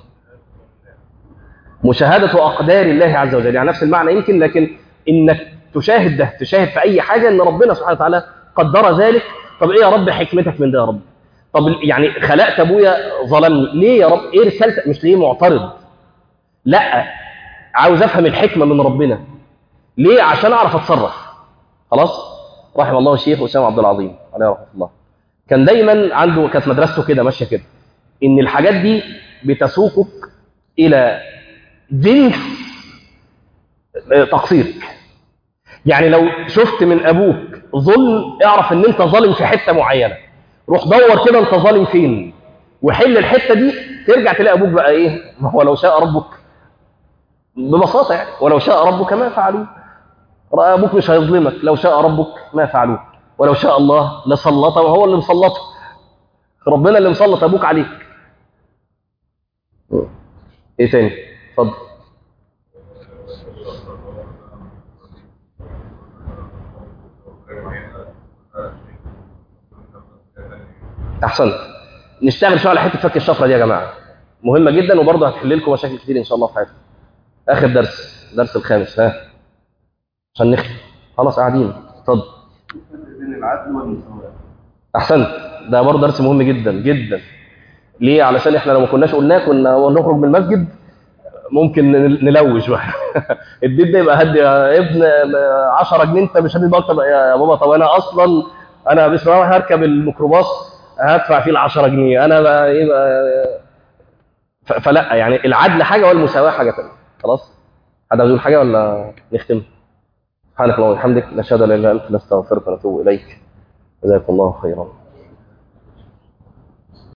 Speaker 1: مشاهدة أقدار الله عز وجل يعني نفس المعنى يمكن لكن إنك تشاهد ده تشاهد في أي حاجة إن ربنا سبحانه وتعالى قدر ذلك طب إيه يا رب حكمتك من ده يا رب طب يعني خلقت أبويا ظلمني ليه يا رب إيه رسالتك مش ليه معترض لا عاوز أفهم الحكمة من ربنا ليه عشان أعرف أتصرف خلاص رحم الله الشيخ أسامة عبد العظيم عليه رحمة الله كان دايما عنده كانت مدرسته كده ماشية كده إن الحاجات دي بتسوقك إلى جنس تقصيرك يعني لو شفت من ابوك ظلم اعرف ان انت ظالم في حته معينه روح دور كده انت ظالم فين وحل الحته دي ترجع تلاقي ابوك بقى ايه ما هو لو شاء ربك ببساطه يعني ولو شاء ربك ما فعلوه رأى ابوك مش هيظلمك لو شاء ربك ما فعلوه ولو شاء الله لسلطه وهو اللي مسلطه ربنا اللي مسلط ابوك عليك ايه تاني اتفضل احسنت نشتغل شويه على حته فك الشفره دي يا جماعه مهمه جدا وبرضه هتحل لكم مشاكل كتير ان شاء الله في حياتكم اخر درس الدرس الخامس ها عشان نختم خلاص قاعدين اتفضل
Speaker 2: بين العدل والمساواة
Speaker 1: احسنت ده برضه درس مهم جدا جدا ليه علشان احنا لو ما كناش قلناه كنا نخرج من المسجد ممكن نل- نلوش بقى الدين ده يبقى هدي يا ابن 10 جنيه انت مش هتدي اكتر يا بابا طب انا اصلا انا بسم الله هركب الميكروباص هدفع فيه ال 10 جنيه انا بقى ايه بقى ف- فلا يعني العدل حاجه والمساواه حاجه ثانيه خلاص حد عاوز يقول حاجه ولا نختم سبحانك اللهم وبحمدك نشهد ان لا اله الا انت نستغفرك ونتوب اليك جزاكم الله خيرا